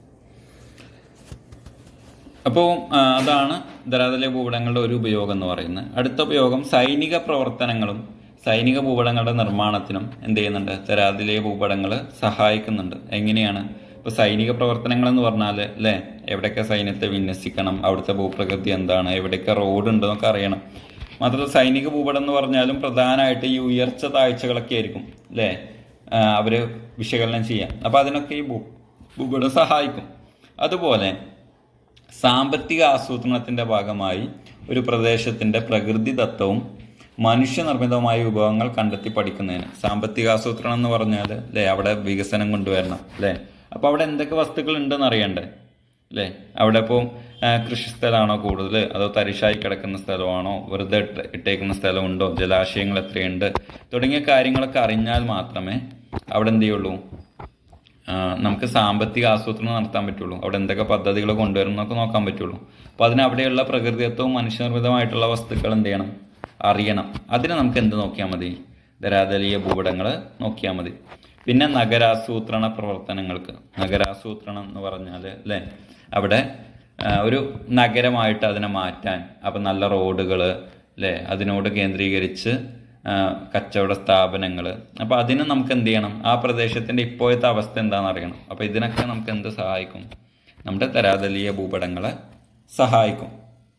അപ്പോൾ അതാണ് ധരാതലീയ ഭൂപടങ്ങളുടെ ഒരു ഉപയോഗം എന്ന് പറയുന്നത് അടുത്ത ഉപയോഗം സൈനിക പ്രവർത്തനങ്ങളും സൈനിക ഭൂപടങ്ങളുടെ നിർമ്മാണത്തിനും എന്ത് ചെയ്യുന്നുണ്ട് ധരാതലീയ ഭൂപടങ്ങൾ സഹായിക്കുന്നുണ്ട് എങ്ങനെയാണ് ഇപ്പോൾ സൈനിക പ്രവർത്തനങ്ങൾ എന്ന് പറഞ്ഞാൽ അല്ലേ എവിടെയൊക്കെ സൈന്യത്തെ വിന്യസിക്കണം അവിടുത്തെ ഭൂപ്രകൃതി എന്താണ് എവിടെയൊക്കെ റോഡ് ഉണ്ടെന്നൊക്കെ അറിയണം മാത്രമല്ല സൈനിക ഭൂപടം എന്ന് പറഞ്ഞാലും പ്രധാനമായിട്ട് ഈ ഉയർച്ച താഴ്ചകളൊക്കെ ആയിരിക്കും അല്ലേ അവർ വിശകലനം ചെയ്യാം അപ്പോൾ അതിനൊക്കെ ഈ ഭൂ ഭൂപടം സഹായിക്കും അതുപോലെ സാമ്പത്തിക ആസൂത്രണത്തിന്റെ ഭാഗമായി ഒരു പ്രദേശത്തിന്റെ പ്രകൃതി തത്വവും മനുഷ്യനിർമ്മിതമായ വിഭവങ്ങൾ കണ്ടെത്തി പഠിക്കുന്നതിന് സാമ്പത്തിക ആസൂത്രണം എന്ന് പറഞ്ഞാൽ അല്ലേ അവിടെ വികസനം കൊണ്ടുവരണം അല്ലേ അപ്പോൾ അവിടെ എന്തൊക്കെ വസ്തുക്കൾ ഉണ്ടെന്ന് അറിയണ്ടേ അല്ലേ അവിടെ ഇപ്പോൾ കൃഷിസ്ഥലമാണോ കൂടുതൽ അതോ തരിശായി കിടക്കുന്ന സ്ഥലമാണോ വെറുതെ ഇട്ടേക്കുന്ന സ്ഥലമുണ്ടോ ജലാശയങ്ങൾ എത്രയുണ്ട് തുടങ്ങിയ കാര്യങ്ങളൊക്കെ അറിഞ്ഞാൽ മാത്രമേ അവിടെ എന്ത് ചെയ്യുള്ളൂ നമുക്ക് സാമ്പത്തിക ആസൂത്രണം നടത്താൻ പറ്റുള്ളൂ അവിടെ എന്തൊക്കെ പദ്ധതികൾ കൊണ്ടുവരും എന്നൊക്കെ നോക്കാൻ പറ്റുള്ളൂ അപ്പോൾ അതിന് അവിടെയുള്ള പ്രകൃതിത്വവും മനുഷ്യനിർമ്മിതമായിട്ടുള്ള വസ്തുക്കൾ എന്ത് ചെയ്യണം അറിയണം അതിന് നമുക്ക് എന്ത് നോക്കിയാൽ മതി ധരാതലീയ ഭൂപടങ്ങൾ നോക്കിയാൽ മതി പിന്നെ നഗരാസൂത്രണ പ്രവർത്തനങ്ങൾക്ക് നഗരാസൂത്രണം എന്ന് പറഞ്ഞാൽ അല്ലേ അവിടെ ഒരു നഗരമായിട്ട് അതിനെ മാറ്റാൻ അപ്പം നല്ല റോഡുകൾ അല്ലേ അതിനോട് കേന്ദ്രീകരിച്ച് കച്ചവട സ്ഥാപനങ്ങൾ അപ്പോൾ അതിന് നമുക്ക് എന്ത് ചെയ്യണം ആ പ്രദേശത്തിൻ്റെ ഇപ്പോഴത്തെ അവസ്ഥ എന്താണെന്ന് അറിയണം അപ്പോൾ ഇതിനൊക്കെ നമുക്ക് എന്ത് സഹായിക്കും നമ്മുടെ തരാതലീയ ഭൂപടങ്ങളെ സഹായിക്കും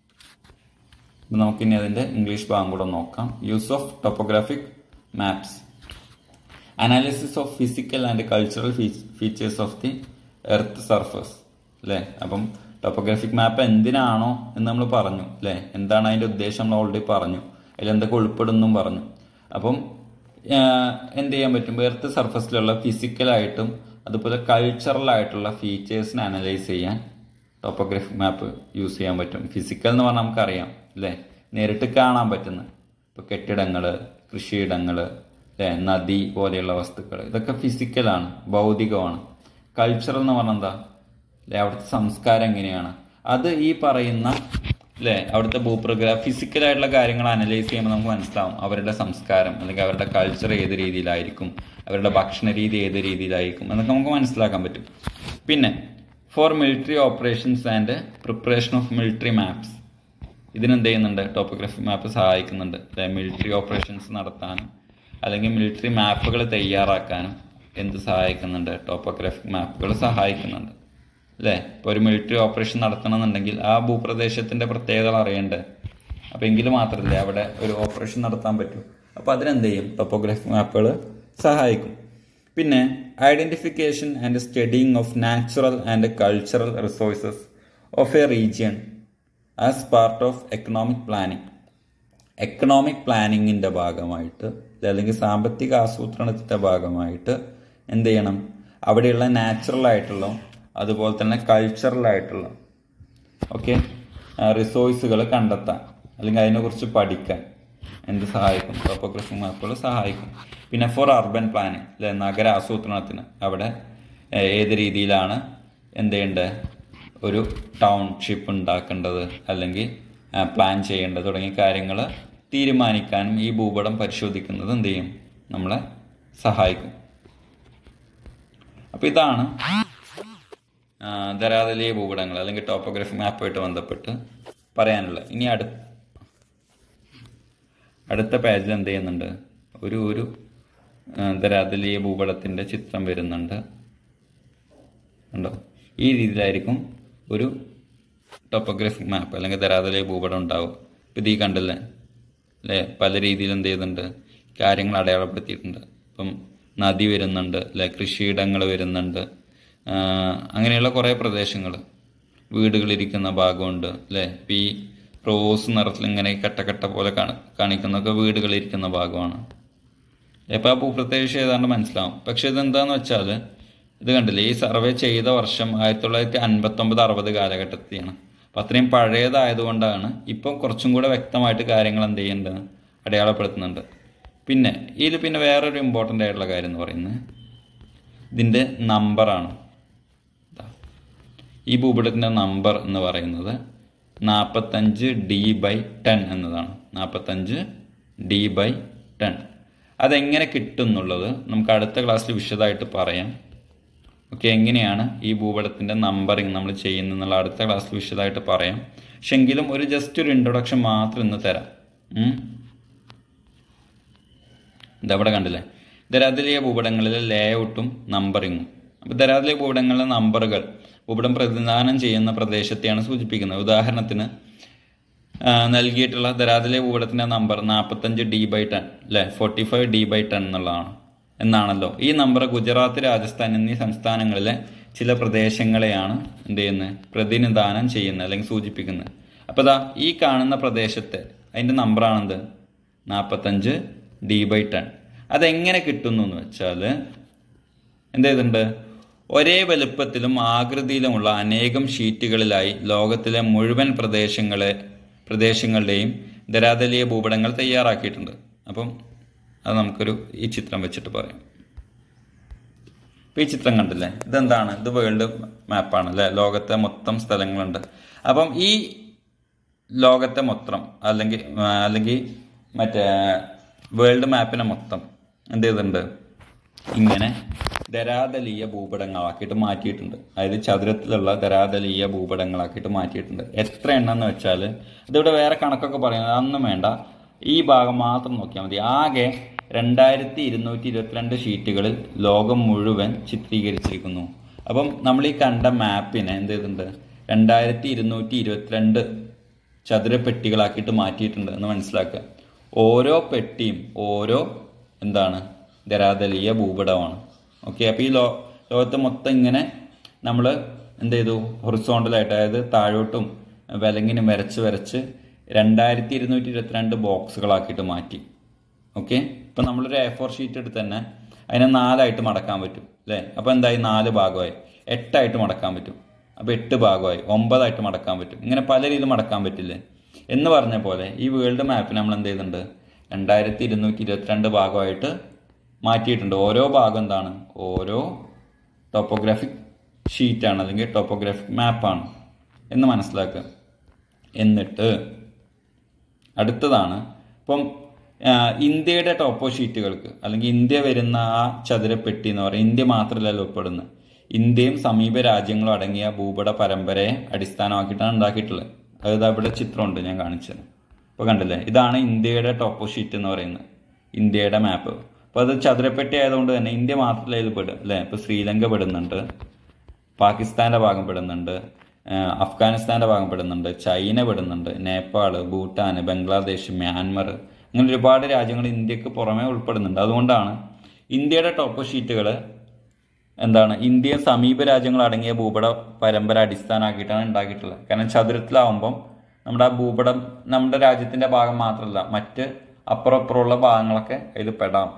നമുക്കിനി അതിൻ്റെ ഇംഗ്ലീഷ് ഭാഗം കൂടെ നോക്കാം use of topographic maps analysis of physical and cultural features of the earth surface അല്ലേ അപ്പം ടോപ്പോഗ്രാഫിക് മാപ്പ് എന്തിനാണോ എന്ന് നമ്മൾ പറഞ്ഞു അല്ലേ എന്താണ് അതിൻ്റെ ഉദ്ദേശം നമ്മൾ ഓൾറെഡി പറഞ്ഞു അതിൽ എന്തൊക്കെ ഉൾപ്പെടുന്നും പറഞ്ഞു അപ്പം എന്ത് ചെയ്യാൻ പറ്റും എർത്ത് സർഫസിലുള്ള ഫിസിക്കലായിട്ടും അതുപോലെ കൾച്ചറലായിട്ടുള്ള ഫീച്ചേഴ്സിനെ അനലൈസ് ചെയ്യാൻ ടോപ്പോഗ്രാഫിക് മാപ്പ് യൂസ് ചെയ്യാൻ പറ്റും ഫിസിക്കൽ എന്ന് പറഞ്ഞാൽ നമുക്കറിയാം അല്ലേ നേരിട്ട് കാണാൻ പറ്റുന്ന ഇപ്പോൾ കെട്ടിടങ്ങൾ കൃഷിയിടങ്ങൾ അല്ലേ നദി പോലെയുള്ള വസ്തുക്കൾ ഇതൊക്കെ ഫിസിക്കലാണ് ഭൗതികമാണ് കൾച്ചറൽ എന്ന് പറഞ്ഞാൽ എന്താ അല്ലെ അവിടുത്തെ സംസ്കാരം എങ്ങനെയാണ് അത് ഈ പറയുന്ന അല്ലേ അവിടുത്തെ ഭൂപ്രകൃതി ഫിസിക്കലായിട്ടുള്ള കാര്യങ്ങൾ അനലൈസ് ചെയ്യുമ്പോൾ നമുക്ക് മനസ്സിലാവും അവരുടെ സംസ്കാരം അല്ലെങ്കിൽ അവരുടെ കൾച്ചർ ഏത് രീതിയിലായിരിക്കും അവരുടെ ഭക്ഷണ രീതി ഏത് രീതിയിലായിരിക്കും എന്നൊക്കെ നമുക്ക് മനസ്സിലാക്കാൻ പറ്റും പിന്നെ for military operations and preparation of military maps ഇതിനെന്ത് ചെയ്യുന്നുണ്ട് ടോപ്പോഗ്രാഫി മാപ്പ് സഹായിക്കുന്നുണ്ട് മിലിറ്ററി ഓപ്പറേഷൻസ് നടത്താനും അല്ലെങ്കിൽ മിലിറ്ററി മാപ്പുകൾ തയ്യാറാക്കാനും എന്ത് സഹായിക്കുന്നുണ്ട് ടോപ്പോഗ്രാഫിക് മാപ്പുകൾ സഹായിക്കുന്നുണ്ട് അല്ലേ ഇപ്പോൾ ഒരു മിലിറ്ററി ഓപ്പറേഷൻ നടത്തണമെന്നുണ്ടെങ്കിൽ ആ ഭൂപ്രദേശത്തിൻ്റെ പ്രത്യേകതകൾ അറിയണ്ടേ അപ്പോൾ എങ്കിൽ മാത്രമല്ലേ അവിടെ ഒരു ഓപ്പറേഷൻ നടത്താൻ പറ്റൂ അപ്പോൾ അതിനെന്ത് ചെയ്യും ടോപ്പോഗ്രാഫിക് മാപ്പുകൾ സഹായിക്കും പിന്നെ identification and studying of natural and cultural resources of a region as part of economic planning economic പ്ലാനിങ്ങിൻ്റെ ഭാഗമായിട്ട് അല്ലെങ്കിൽ സാമ്പത്തിക ആസൂത്രണത്തിൻ്റെ ഭാഗമായിട്ട് എന്ത് ചെയ്യണം അവിടെയുള്ള നാച്ചുറൽ ആയിട്ടുള്ള അതുപോലെ തന്നെ കൾച്ചറൽ ആയിട്ടുള്ള ഓക്കെ റിസോഴ്സുകൾ കണ്ടെത്താൻ അല്ലെങ്കിൽ അതിനെക്കുറിച്ച് പഠിക്കാൻ എന്ത് സഹായിക്കും ടോപ്പോഗ്രഫി മാപ്പുകൾ സഹായിക്കും പിന്നെ ഫോർ അർബൻ പ്ലാനിങ് അല്ലെ നഗര ആസൂത്രണത്തിന് അവിടെ ഏഹ്, ഏത് രീതിയിലാണ് എന്ത് ചെയ്യേണ്ടത് ഒരു ടൗൺഷിപ്പ് ഉണ്ടാക്കേണ്ടത് അല്ലെങ്കിൽ ആ, പ്ലാൻ ചെയ്യേണ്ടത് തുടങ്ങിയ കാര്യങ്ങൾ തീരുമാനിക്കാനും ഈ ഭൂപടം പരിശോധിക്കുന്നത് എന്ത് ചെയ്യും നമ്മളെ സഹായിക്കും അപ്പോൾ ഇതാണ് ആ, ധരാതലീയ ഭൂപടങ്ങൾ അല്ലെങ്കിൽ ടോപ്പോഗ്രഫി മാപ്പുമായിട്ട് ബന്ധപ്പെട്ട് പറയാനുള്ളത് ഇനി അടു അടുത്ത പേജിൽ എന്ത് ചെയ്യുന്നുണ്ട് ഒരു ഒരു ആ, ധരാതലീയ ഭൂപടത്തിൻ്റെ ചിത്രം വരുന്നുണ്ട് ഉണ്ടോ ഈ രീതിയിലായിരിക്കും ഒരു ടോപ്പോഗ്രഫിക് മാപ്പ് അല്ലെങ്കിൽ ധരാതലീയ ഭൂപടം ഉണ്ടാവും ഇപ്പം ഇത് ഈ കണ്ടില്ലേ അല്ലേ പല രീതിയിൽ എന്ത് ചെയ്യുന്നുണ്ട് കാര്യങ്ങൾ അടയാളപ്പെടുത്തിയിട്ടുണ്ട് ഇപ്പം നദി വരുന്നുണ്ട് അല്ലെ കൃഷിയിടങ്ങൾ വരുന്നുണ്ട് ആ, അങ്ങനെയുള്ള കുറേ പ്രദേശങ്ങൾ വീടുകളിരിക്കുന്ന ഭാഗമുണ്ട് അല്ലേ ഇപ്പം ഈ റോസ് നിറത്തിൽ ഇങ്ങനെ കട്ടക്കട്ട പോലെ കാണി കാണിക്കുന്നതൊക്കെ വീടുകളിരിക്കുന്ന ഭാഗമാണ് അപ്പോൾ ആ ഭൂപ്രദേശം ഏതാണ്ട് മനസ്സിലാവും പക്ഷെ ഇതെന്താന്ന് വെച്ചാൽ ഇത് കണ്ടില്ലേ ഈ സർവേ ചെയ്ത വർഷം ആയിരത്തി തൊള്ളായിരത്തി അൻപത്തൊമ്പത് അറുപത് കാലഘട്ടത്തെയാണ് അപ്പം അത്രയും പഴയതായതുകൊണ്ടാണ് ഇപ്പം കുറച്ചും കൂടെ വ്യക്തമായിട്ട് കാര്യങ്ങൾ എന്ത് ചെയ്യുന്നുണ്ട് അടയാളപ്പെടുത്തുന്നുണ്ട് പിന്നെ ഇതിൽ പിന്നെ വേറൊരു ഇമ്പോർട്ടൻ്റ് ആയിട്ടുള്ള കാര്യം എന്ന് പറയുന്നത് ഇതിൻ്റെ നമ്പറാണ് ദാ. ഈ ഭൂപടത്തിൻ്റെ നമ്പർ എന്ന് പറയുന്നത് നാൽപ്പത്തഞ്ച് ഡി ബൈ ടെൻ എന്നതാണ് നാൽപ്പത്തഞ്ച് ഡി ബൈ ടെൻ അതെങ്ങനെ കിട്ടും എന്നുള്ളത് നമുക്ക് അടുത്ത ക്ലാസ്സിൽ വിശദമായിട്ട് പറയാം ഓക്കെ എങ്ങനെയാണ് ഈ ഭൂപടത്തിൻ്റെ നമ്പറിങ് നമ്മൾ ചെയ്യുന്നതെന്നുള്ള അടുത്ത ക്ലാസ്സിൽ വിശദമായിട്ട് പറയാം പക്ഷെ എങ്കിലും ഒരു ജസ്റ്റ് ഒരു ഇൻട്രൊഡക്ഷൻ മാത്രം ഇന്ന് തരാം ഉം. ഇതവിടെ കണ്ടില്ലേ ധരാതലീയ ഭൂപടങ്ങളിലെ ലേഔട്ടും നമ്പറിങ്ങും അപ്പോൾ ധരാതലീയ ഭൂപടങ്ങളിലെ നമ്പറുകൾ ഭൂപടം പ്രതിനിധാനം ചെയ്യുന്ന പ്രദേശത്തെയാണ് സൂചിപ്പിക്കുന്നത് ഉദാഹരണത്തിന് ആ, നൽകിയിട്ടുള്ള ധരാതലീയ ഭൂപടത്തിന്റെ നമ്പർ നാൽപ്പത്തഞ്ച് ഡി ബൈ ടെൻ അല്ലെ forty five D by ten എന്നുള്ളതാണ് എന്നാണല്ലോ ഈ നമ്പർ ഗുജറാത്ത് രാജസ്ഥാൻ എന്നീ സംസ്ഥാനങ്ങളിലെ ചില പ്രദേശങ്ങളെയാണ് എന്ത് ചെയ്യുന്നത് പ്രതിനിധാനം ചെയ്യുന്നത് അല്ലെങ്കിൽ സൂചിപ്പിക്കുന്നത് അപ്പോൾ ദാ ഈ കാണുന്ന പ്രദേശത്തെ അതിൻ്റെ നമ്പറാണെന്ത് നാൽപ്പത്തഞ്ച് ഡി ബൈ ടെൻ അതെങ്ങനെ കിട്ടുന്നു എന്ന് വെച്ചാൽ എന്ത് ചെയ്തിട്ടുണ്ട് ഒരേ വലുപ്പത്തിലും ആകൃതിയിലുമുള്ള അനേകം ഷീറ്റുകളിലായി ലോകത്തിലെ മുഴുവൻ പ്രദേശങ്ങളെ പ്രദേശങ്ങളുടെയും ധരാതലീയ ഭൂപടങ്ങൾ തയ്യാറാക്കിയിട്ടുണ്ട് അപ്പം അത് നമുക്കൊരു ഈ ചിത്രം വെച്ചിട്ട് പറയാം ഇപ്പം ഈ ചിത്രം കണ്ടില്ലേ ഇതെന്താണ് ഇത് വേൾഡ് മാപ്പാണ് അല്ലേ ലോകത്തെ മൊത്തം സ്ഥലങ്ങളുണ്ട് അപ്പം ഈ ലോകത്തെ മൊത്തം അല്ലെങ്കിൽ ആ, അല്ലെങ്കിൽ മറ്റേ വേൾഡ് മാപ്പിനെ മൊത്തം എന്ത് ചെയ്തിട്ടുണ്ട് ഇങ്ങനെ ധരാതലീയ ഭൂപടങ്ങളാക്കിയിട്ട് മാറ്റിയിട്ടുണ്ട് അതായത് ചതുരത്തിലുള്ള ധരാതലീയ ഭൂപടങ്ങളാക്കിയിട്ട് മാറ്റിയിട്ടുണ്ട് എത്ര എണ്ണം എന്ന് വെച്ചാൽ ഇതിവിടെ വേറെ കണക്കൊക്കെ പറയുന്നത് അതൊന്നും വേണ്ട ഈ ഭാഗം മാത്രം നോക്കിയാൽ മതി ആകെ രണ്ടായിരത്തി ഇരുന്നൂറ്റി ഇരുപത്തിരണ്ട് ഷീറ്റുകളിൽ ലോകം മുഴുവൻ ചിത്രീകരിച്ചിരിക്കുന്നു അപ്പം നമ്മൾ ഈ കണ്ട മാപ്പിനെ എന്ത് ചെയ്തിട്ടുണ്ട് രണ്ടായിരത്തി ഇരുന്നൂറ്റി ഇരുപത്തിരണ്ട് ചതുര പെട്ടികളാക്കിയിട്ട് മാറ്റിയിട്ടുണ്ട് എന്ന് മനസ്സിലാക്കുക ഓരോ പെട്ടിയും ഓരോ എന്താണ് ധരാതലീയ ഭൂപടമാണ് ഓക്കെ അപ്പോൾ ഈ ലോ ലോകത്ത് മൊത്തം ഇങ്ങനെ നമ്മൾ എന്ത് ചെയ്തു ഹൊറിസോണ്ടലായിട്ട് അതായത് താഴോട്ടും വിലങ്ങിനും വരച്ച് വരച്ച് രണ്ടായിരത്തി ഇരുന്നൂറ്റി ഇരുപത്തിരണ്ട് ബോക്സുകളാക്കിയിട്ട് മാറ്റി ഓക്കെ ഇപ്പം നമ്മളൊരു എ ഫോർ ഷീറ്റ് എടുത്ത് തന്നെ അതിനെ നാലായിട്ട് മടക്കാൻ പറ്റും അല്ലേ അപ്പോൾ എന്തായി നാല് ഭാഗമായി എട്ടായിട്ട് മടക്കാൻ പറ്റും അപ്പോൾ എട്ട് ഭാഗമായി ഒമ്പതായിട്ട് മടക്കാൻ പറ്റും ഇങ്ങനെ പല രീതിയിൽ മടക്കാൻ പറ്റില്ലേ എന്ന് പറഞ്ഞ പോലെ ഈ വേൾഡ് മാപ്പിൽ നമ്മൾ എന്ത് ചെയ്തിട്ടുണ്ട് രണ്ടായിരത്തി ഇരുന്നൂറ്റി ഇരുപത്തിരണ്ട് ഭാഗമായിട്ട് മാറ്റിയിട്ടുണ്ട് ഓരോ ഭാഗം എന്താണ് ഓരോ ടോപ്പോഗ്രാഫിക് ഷീറ്റാണ് അല്ലെങ്കിൽ ടോപ്പോഗ്രാഫിക് മാപ്പാണ് എന്ന് മനസ്സിലാക്കുക എന്നിട്ട് അടുത്തതാണ് ഇപ്പം ആ, ഇന്ത്യയുടെ ടോപ്പോ ഷീറ്റുകൾക്ക് അല്ലെങ്കിൽ ഇന്ത്യ വരുന്ന ആ ചതുരപ്പെട്ടി എന്ന് പറയുന്നത് ഇന്ത്യ മാത്രമല്ലല്ലോ ഉൾപ്പെടുന്നത് ഇന്ത്യയും സമീപ രാജ്യങ്ങളും അടങ്ങിയ ഭൂപട പരമ്പരയെ അടിസ്ഥാനമാക്കിയിട്ടാണ് ഉണ്ടാക്കിയിട്ടുള്ളത് അതായത് അവിടെ ചിത്രമുണ്ട് ഞാൻ കാണിച്ചത് ഇപ്പോൾ കണ്ടില്ലേ ഇതാണ് ഇന്ത്യയുടെ ടോപ്പോ ഷീറ്റ് എന്ന് പറയുന്നത് ഇന്ത്യയുടെ മാപ്പ് അപ്പോൾ അത് ചതുരപ്പെട്ടി ആയതുകൊണ്ട് തന്നെ ഇന്ത്യ മാത്രമല്ല ഇതിൽ പെടും അല്ലേ ഇപ്പോൾ ശ്രീലങ്ക പെടുന്നുണ്ട് പാകിസ്ഥാന്റെ ഭാഗം പെടുന്നുണ്ട് ആ, അഫ്ഗാനിസ്ഥാന്റെ ഭാഗം പെടുന്നുണ്ട് ചൈന പെടുന്നുണ്ട് നേപ്പാൾ ഭൂട്ടാൻ ബംഗ്ലാദേശ് മ്യാൻമർ അങ്ങനെ ഒരുപാട് രാജ്യങ്ങൾ ഇന്ത്യക്ക് പുറമെ ഉൾപ്പെടുന്നുണ്ട് അതുകൊണ്ടാണ് ഇന്ത്യയുടെ ടോപ്പ് ഷീറ്റുകൾ എന്താണ് ഇന്ത്യ സമീപ രാജ്യങ്ങൾ അടങ്ങിയ ഭൂപട പരമ്പര അടിസ്ഥാനമാക്കിയിട്ടാണ് ഉണ്ടാക്കിയിട്ടുള്ളത് കാരണം ചതുരത്തിലാവുമ്പം നമ്മുടെ ആ ഭൂപടം നമ്മുടെ രാജ്യത്തിന്റെ ഭാഗം മാത്രമല്ല മറ്റ് അപ്പുറം അപ്പുറമുള്ള ഭാഗങ്ങളൊക്കെ അതിൽ പെടാം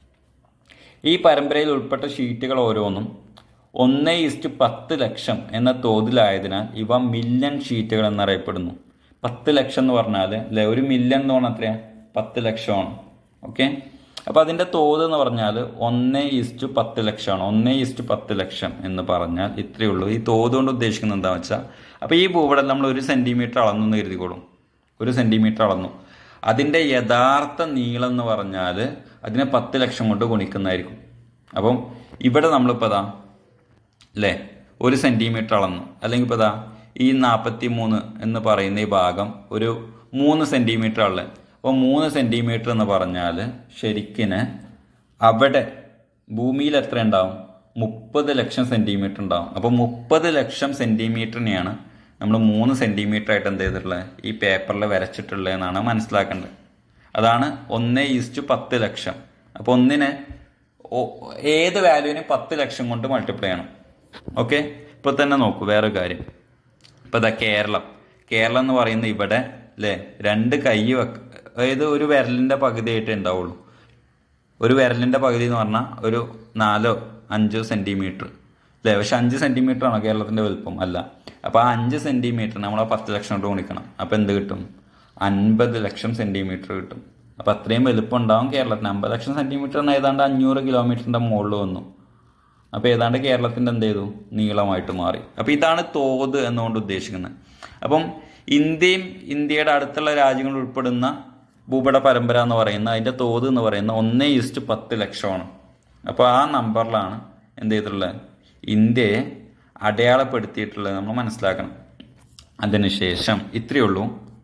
ഈ പരമ്പരയിൽ ഉൾപ്പെട്ട ഷീറ്റുകൾ ഓരോന്നും ഒന്ന് ഇസ്റ്റ് പത്ത് ലക്ഷം എന്ന തോതിലായതിനാൽ ഇവ മില്യൺ ഷീറ്റുകൾ എന്നറിയപ്പെടുന്നു പത്ത് ലക്ഷം എന്ന് പറഞ്ഞാൽ അല്ലെ ഒരു മില്യൺ എന്ന് പറഞ്ഞാൽ എത്രയാ പത്ത് ലക്ഷമാണ് ഓക്കെ അപ്പൊ അതിന്റെ തോത് എന്ന് പറഞ്ഞാൽ ഒന്ന് ഇസ്റ്റു പത്ത് ലക്ഷമാണ് ഒന്ന് ഇസ്റ്റു പത്ത് ലക്ഷം എന്ന് പറഞ്ഞാൽ ഇത്രയേ ഉള്ളൂ ഈ തോത് കൊണ്ട് ഉദ്ദേശിക്കുന്നത് എന്താ വെച്ചാൽ അപ്പൊ ഈ ഭൂപടം നമ്മൾ ഒരു സെന്റിമീറ്റർ അളന്നു എന്ന് കരുതിക്കോളും ഒരു സെന്റിമീറ്റർ അളന്നു അതിന്റെ യഥാർത്ഥ നീളം എന്ന് പറഞ്ഞാൽ അതിനെ പത്ത് ലക്ഷം കൊണ്ട് ഗുണിക്കുന്നതായിരിക്കും അപ്പം ഇവിടെ നമ്മളിപ്പോൾ അതാ അല്ലേ ഒരു സെന്റിമീറ്റർ അളന്നു അല്ലെങ്കിൽ ഇപ്പോൾ ഇതാ ഈ നാൽപ്പത്തി മൂന്ന് എന്ന് പറയുന്ന ഈ ഭാഗം ഒരു മൂന്ന് സെന്റിമീറ്റർ ഉള്ളത് അപ്പോൾ മൂന്ന് സെന്റിമീറ്റർ എന്ന് പറഞ്ഞാൽ ശരിക്കിന് അവിടെ ഭൂമിയിൽ എത്ര ഉണ്ടാവും മുപ്പത് ലക്ഷം സെന്റിമീറ്റർ ഉണ്ടാവും അപ്പോൾ മുപ്പത് ലക്ഷം സെന്റിമീറ്ററിനെയാണ് നമ്മൾ മൂന്ന് സെന്റിമീറ്റർ ആയിട്ട് എന്ത് ചെയ്തിട്ടുള്ളത് ഈ പേപ്പറിൽ വരച്ചിട്ടുള്ളത് എന്നാണ് മനസ്സിലാക്കേണ്ടത് അതാണ് ഒന്ന് ഈസ്റ്റ് പത്ത് ലക്ഷം അപ്പോൾ ഒന്നിനെ ഓ- ഏത് വാല്യൂവിനെ പത്ത് ലക്ഷം കൊണ്ട് മൾട്ടിപ്ലൈ ചെയ്യണം ഓക്കെ ഇപ്പൊ തന്നെ നോക്കൂ വേറെ കാര്യം ഇപ്പൊ ഇതാ കേരളം കേരളം എന്ന് പറയുന്ന ഇവിടെ അല്ലേ രണ്ട് കൈ വെക്ക അതായത് ഒരു വിരലിന്റെ പകുതിയായിട്ടേ ഉണ്ടാവുള്ളൂ ഒരു വിരലിന്റെ പകുതി എന്ന് പറഞ്ഞാൽ ഒരു നാലോ അഞ്ചോ സെന്റിമീറ്റർ അല്ലേ പക്ഷെ അഞ്ച് സെന്റിമീറ്റർ ആണോ കേരളത്തിന്റെ വലുപ്പം അല്ല അപ്പൊ ആ അഞ്ച് സെന്റിമീറ്റർ നമ്മൾ ആ പത്ത് ലക്ഷം കൊണ്ട് ഗുണിക്കണം അപ്പൊ എന്ത് കിട്ടും അൻപത് ലക്ഷം സെന്റിമീറ്റർ കിട്ടും അപ്പൊ അത്രയും വലുപ്പം ഉണ്ടാവും കേരളത്തിന് അമ്പത് ലക്ഷം സെന്റിമീറ്റർ ഏതാണ്ട് അഞ്ഞൂറ് കിലോമീറ്ററിന്റെ മുകളിൽ വന്നു അപ്പൊ ഏതാണ്ട് കേരളത്തിന്റെ എന്ത് ചെയ്തു നീളമായിട്ട് മാറി അപ്പൊ ഇതാണ് തോത് എന്നുകൊണ്ട് ഉദ്ദേശിക്കുന്നത് അപ്പം ഇന്ത്യയും ഇന്ത്യയുടെ അടുത്തുള്ള രാജ്യങ്ങൾ ഉൾപ്പെടുന്ന ഭൂപട പരമ്പര എന്ന് പറയുന്ന അതിന്റെ തോത് എന്ന് പറയുന്ന ഒന്നേ ഇസ്റ്റ് പത്ത് ലക്ഷമാണ് അപ്പൊ ആ നമ്പറിലാണ് എന്ത് ചെയ്തിട്ടുള്ളത് ഇന്ത്യയെ അടയാളപ്പെടുത്തിയിട്ടുള്ളത് നമ്മൾ മനസ്സിലാക്കണം അതിനുശേഷം ഇത്രയേ ഉള്ളൂ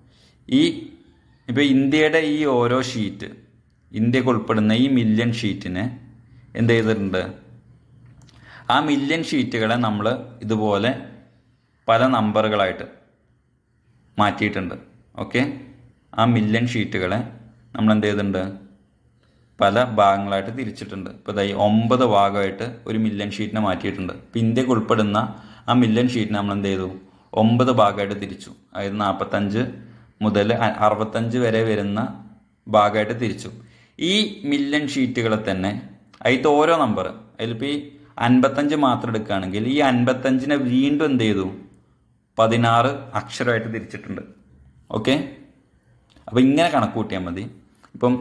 ഈ ഇപ്പൊ ഇന്ത്യയുടെ ഈ ഓരോ ഷീറ്റ് ഇന്ത്യക്ക് ഉൾപ്പെടുന്ന ഈ മില്യൺ ഷീറ്റിനെ എന്ത് ചെയ്തിട്ടുണ്ട് ആ മില്യൺ ഷീറ്റുകളെ നമ്മൾ ഇതുപോലെ പല നമ്പറുകളായിട്ട് മാറ്റിയിട്ടുണ്ട് ഓക്കെ ആ മില്യൺ ഷീറ്റുകളെ നമ്മൾ എന്ത് ചെയ്തിട്ടുണ്ട് പല ഭാഗങ്ങളായിട്ട് തിരിച്ചിട്ടുണ്ട് ഇപ്പോൾ ഇതായി ഒമ്പത് ഭാഗമായിട്ട് ഒരു മില്യൺ ഷീറ്റിനെ മാറ്റിയിട്ടുണ്ട് ഇപ്പം ഇന്ത്യക്ക് ഉൾപ്പെടുന്ന ആ മില്യൺ ഷീറ്റിനെ നമ്മൾ എന്ത് ചെയ്തു ഒമ്പത് ഭാഗമായിട്ട് തിരിച്ചു അതായത് നാൽപ്പത്തഞ്ച് മുതൽ അ- അറുപത്തഞ്ച് വരെ വരുന്ന ഭാഗമായിട്ട് തിരിച്ചു ഈ മില്യൺ ഷീറ്റുകളെ തന്നെ അതിലത്തെ ഓരോ നമ്പർ അതിലിപ്പോൾ ഈ അൻപത്തഞ്ച് മാത്രം എടുക്കുകയാണെങ്കിൽ ഈ അൻപത്തഞ്ചിനെ വീണ്ടും എന്ത് ചെയ്തു പതിനാറ് അക്ഷരമായിട്ട് തിരിച്ചിട്ടുണ്ട് ഓക്കെ അപ്പം ഇങ്ങനെ കണക്ക് കൂട്ടിയാൽ മതി ഇപ്പം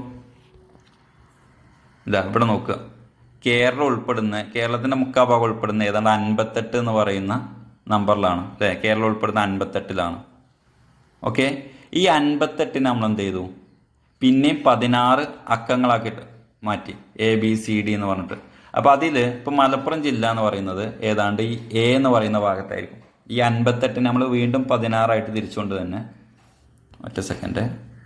ഇല്ല ഇവിടെ നോക്കുക കേരളം ഉൾപ്പെടുന്ന കേരളത്തിന്റെ മുക്കാ ഭാഗം ഉൾപ്പെടുന്ന ഏതാണ്ട് അൻപത്തെട്ട് എന്ന് പറയുന്ന നമ്പറിലാണ് അല്ലേ കേരളം ഉൾപ്പെടുന്ന അൻപത്തെട്ടിലാണ് ഓക്കെ ഈ അൻപത്തെട്ടിന് നമ്മൾ എന്ത് ചെയ്തു പിന്നെയും പതിനാറ് അക്കങ്ങളാക്കിയിട്ട് മാറ്റി എ ബി സി ഡി എന്ന് പറഞ്ഞിട്ട് അപ്പൊ അതില് ഇപ്പൊ മലപ്പുറം ജില്ല എന്ന് പറയുന്നത് ഏതാണ്ട് ഈ എ എന്ന് പറയുന്ന ഭാഗത്തായിരിക്കും ഈ അൻപത്തെട്ടിന് നമ്മൾ വീണ്ടും പതിനാറായിട്ട് തിരിച്ചുകൊണ്ട് തന്നെ ഒറ്റ സെക്കൻഡ്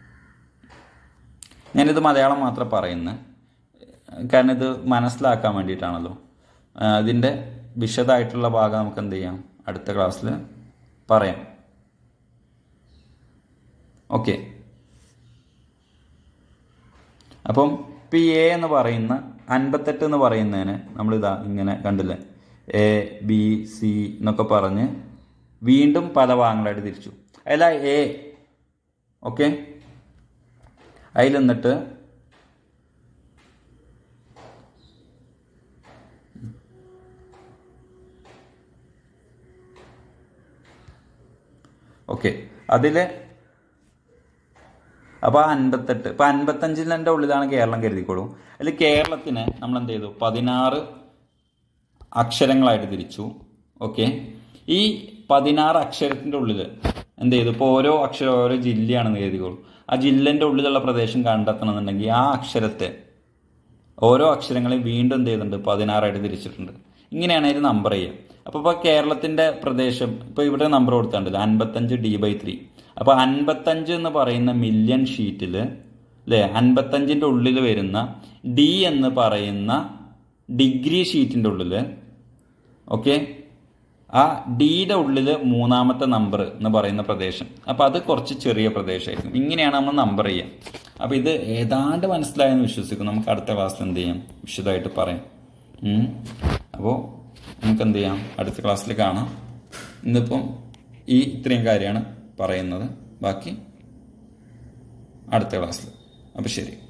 ഞാനിത് മലയാളം മാത്രം പറയുന്നത് കാരണം ഇത് മനസ്സിലാക്കാൻ വേണ്ടിയിട്ടാണല്ലോ ആ, ഇതിൻ്റെ വിശദമായിട്ടുള്ള ഭാഗം നമുക്ക് എന്ത് ചെയ്യാം അടുത്ത ക്ലാസ്സിൽ പറയാം ഓക്കെ അപ്പം ഇപ്പം ഈ എ എന്ന് പറയുന്ന അൻപത്തെട്ട് എന്ന് പറയുന്നതിന് നമ്മളിതാ ഇങ്ങനെ കണ്ടില്ലേ എ ബി സി എന്നൊക്കെ പറഞ്ഞ് വീണ്ടും പല ഭാഗങ്ങളായിട്ട് തിരിച്ചു അതിൽ എ ഓക്കെ അതിൽ നിന്നിട്ട് ഓക്കെ അതില് അപ്പൊ ആ അൻപത്തെട്ട് ഇപ്പൊ അൻപത്തഞ്ചിന്റെ ഉള്ളിലാണ് കേരളം കരുതിക്കോളൂ അതിൽ കേരളത്തിനെ നമ്മൾ എന്ത് ചെയ്തു പതിനാറ് അക്ഷരങ്ങളായിട്ട് തിരിച്ചു ഓക്കെ ഈ പതിനാറ് അക്ഷരത്തിന്റെ ഉള്ളിൽ എന്ത് ചെയ്തു ഇപ്പോൾ ഓരോ അക്ഷരം ഓരോ ജില്ലയാണെന്ന് കരുതിക്കോളൂ ആ ജില്ലന്റെ ഉള്ളിലുള്ള പ്രദേശം കണ്ടെത്തണമെന്നുണ്ടെങ്കിൽ ആ അക്ഷരത്തെ ഓരോ അക്ഷരങ്ങളെയും വീണ്ടും എന്ത് ചെയ്യുന്നുണ്ട് പതിനാറായിട്ട് തിരിച്ചിട്ടുണ്ട് ഇങ്ങനെയാണ് ഇത് നമ്പർ ചെയ്യുക അപ്പോൾ ഇപ്പോൾ കേരളത്തിന്റെ പ്രദേശം ഇപ്പോൾ ഇവിടെ നമ്പർ കൊടുത്തിട്ടുണ്ടല്ലോ അൻപത്തഞ്ച് ഡി ബൈ ത്രീ അപ്പോൾ അൻപത്തഞ്ച് എന്ന് പറയുന്ന മില്യൺ ഷീറ്റിൽ അല്ലേ അൻപത്തഞ്ചിന്റെ ഉള്ളിൽ വരുന്ന ഡി എന്ന് പറയുന്ന ഡിഗ്രി ഷീറ്റിന്റെ ഉള്ളിൽ ഓക്കെ ആ ഡിയുടെ ഉള്ളിൽ മൂന്നാമത്തെ നമ്പർ എന്ന് പറയുന്ന പ്രദേശം അപ്പൊ അത് കുറച്ച് ചെറിയ പ്രദേശമായിരിക്കും ഇങ്ങനെയാണ് നമ്മൾ നമ്പർ ചെയ്യുക അപ്പൊ ഇത് ഏതാണ്ട് മനസ്സിലായെന്ന് വിശ്വസിക്കും നമുക്ക് അടുത്ത ക്ലാസ്സിൽ എന്ത് ചെയ്യാം വിശദമായിട്ട് പറയാം ഉം. അപ്പോൾ നമുക്ക് എന്ത് ചെയ്യാം അടുത്ത ക്ലാസ്സിൽ കാണാം ഇന്നിപ്പം ഈ ഇത്രയും കാര്യമാണ് പറയുന്നത് ബാക്കി അടുത്ത ക്ലാസ്സിൽ അപ്പോൾ ശരി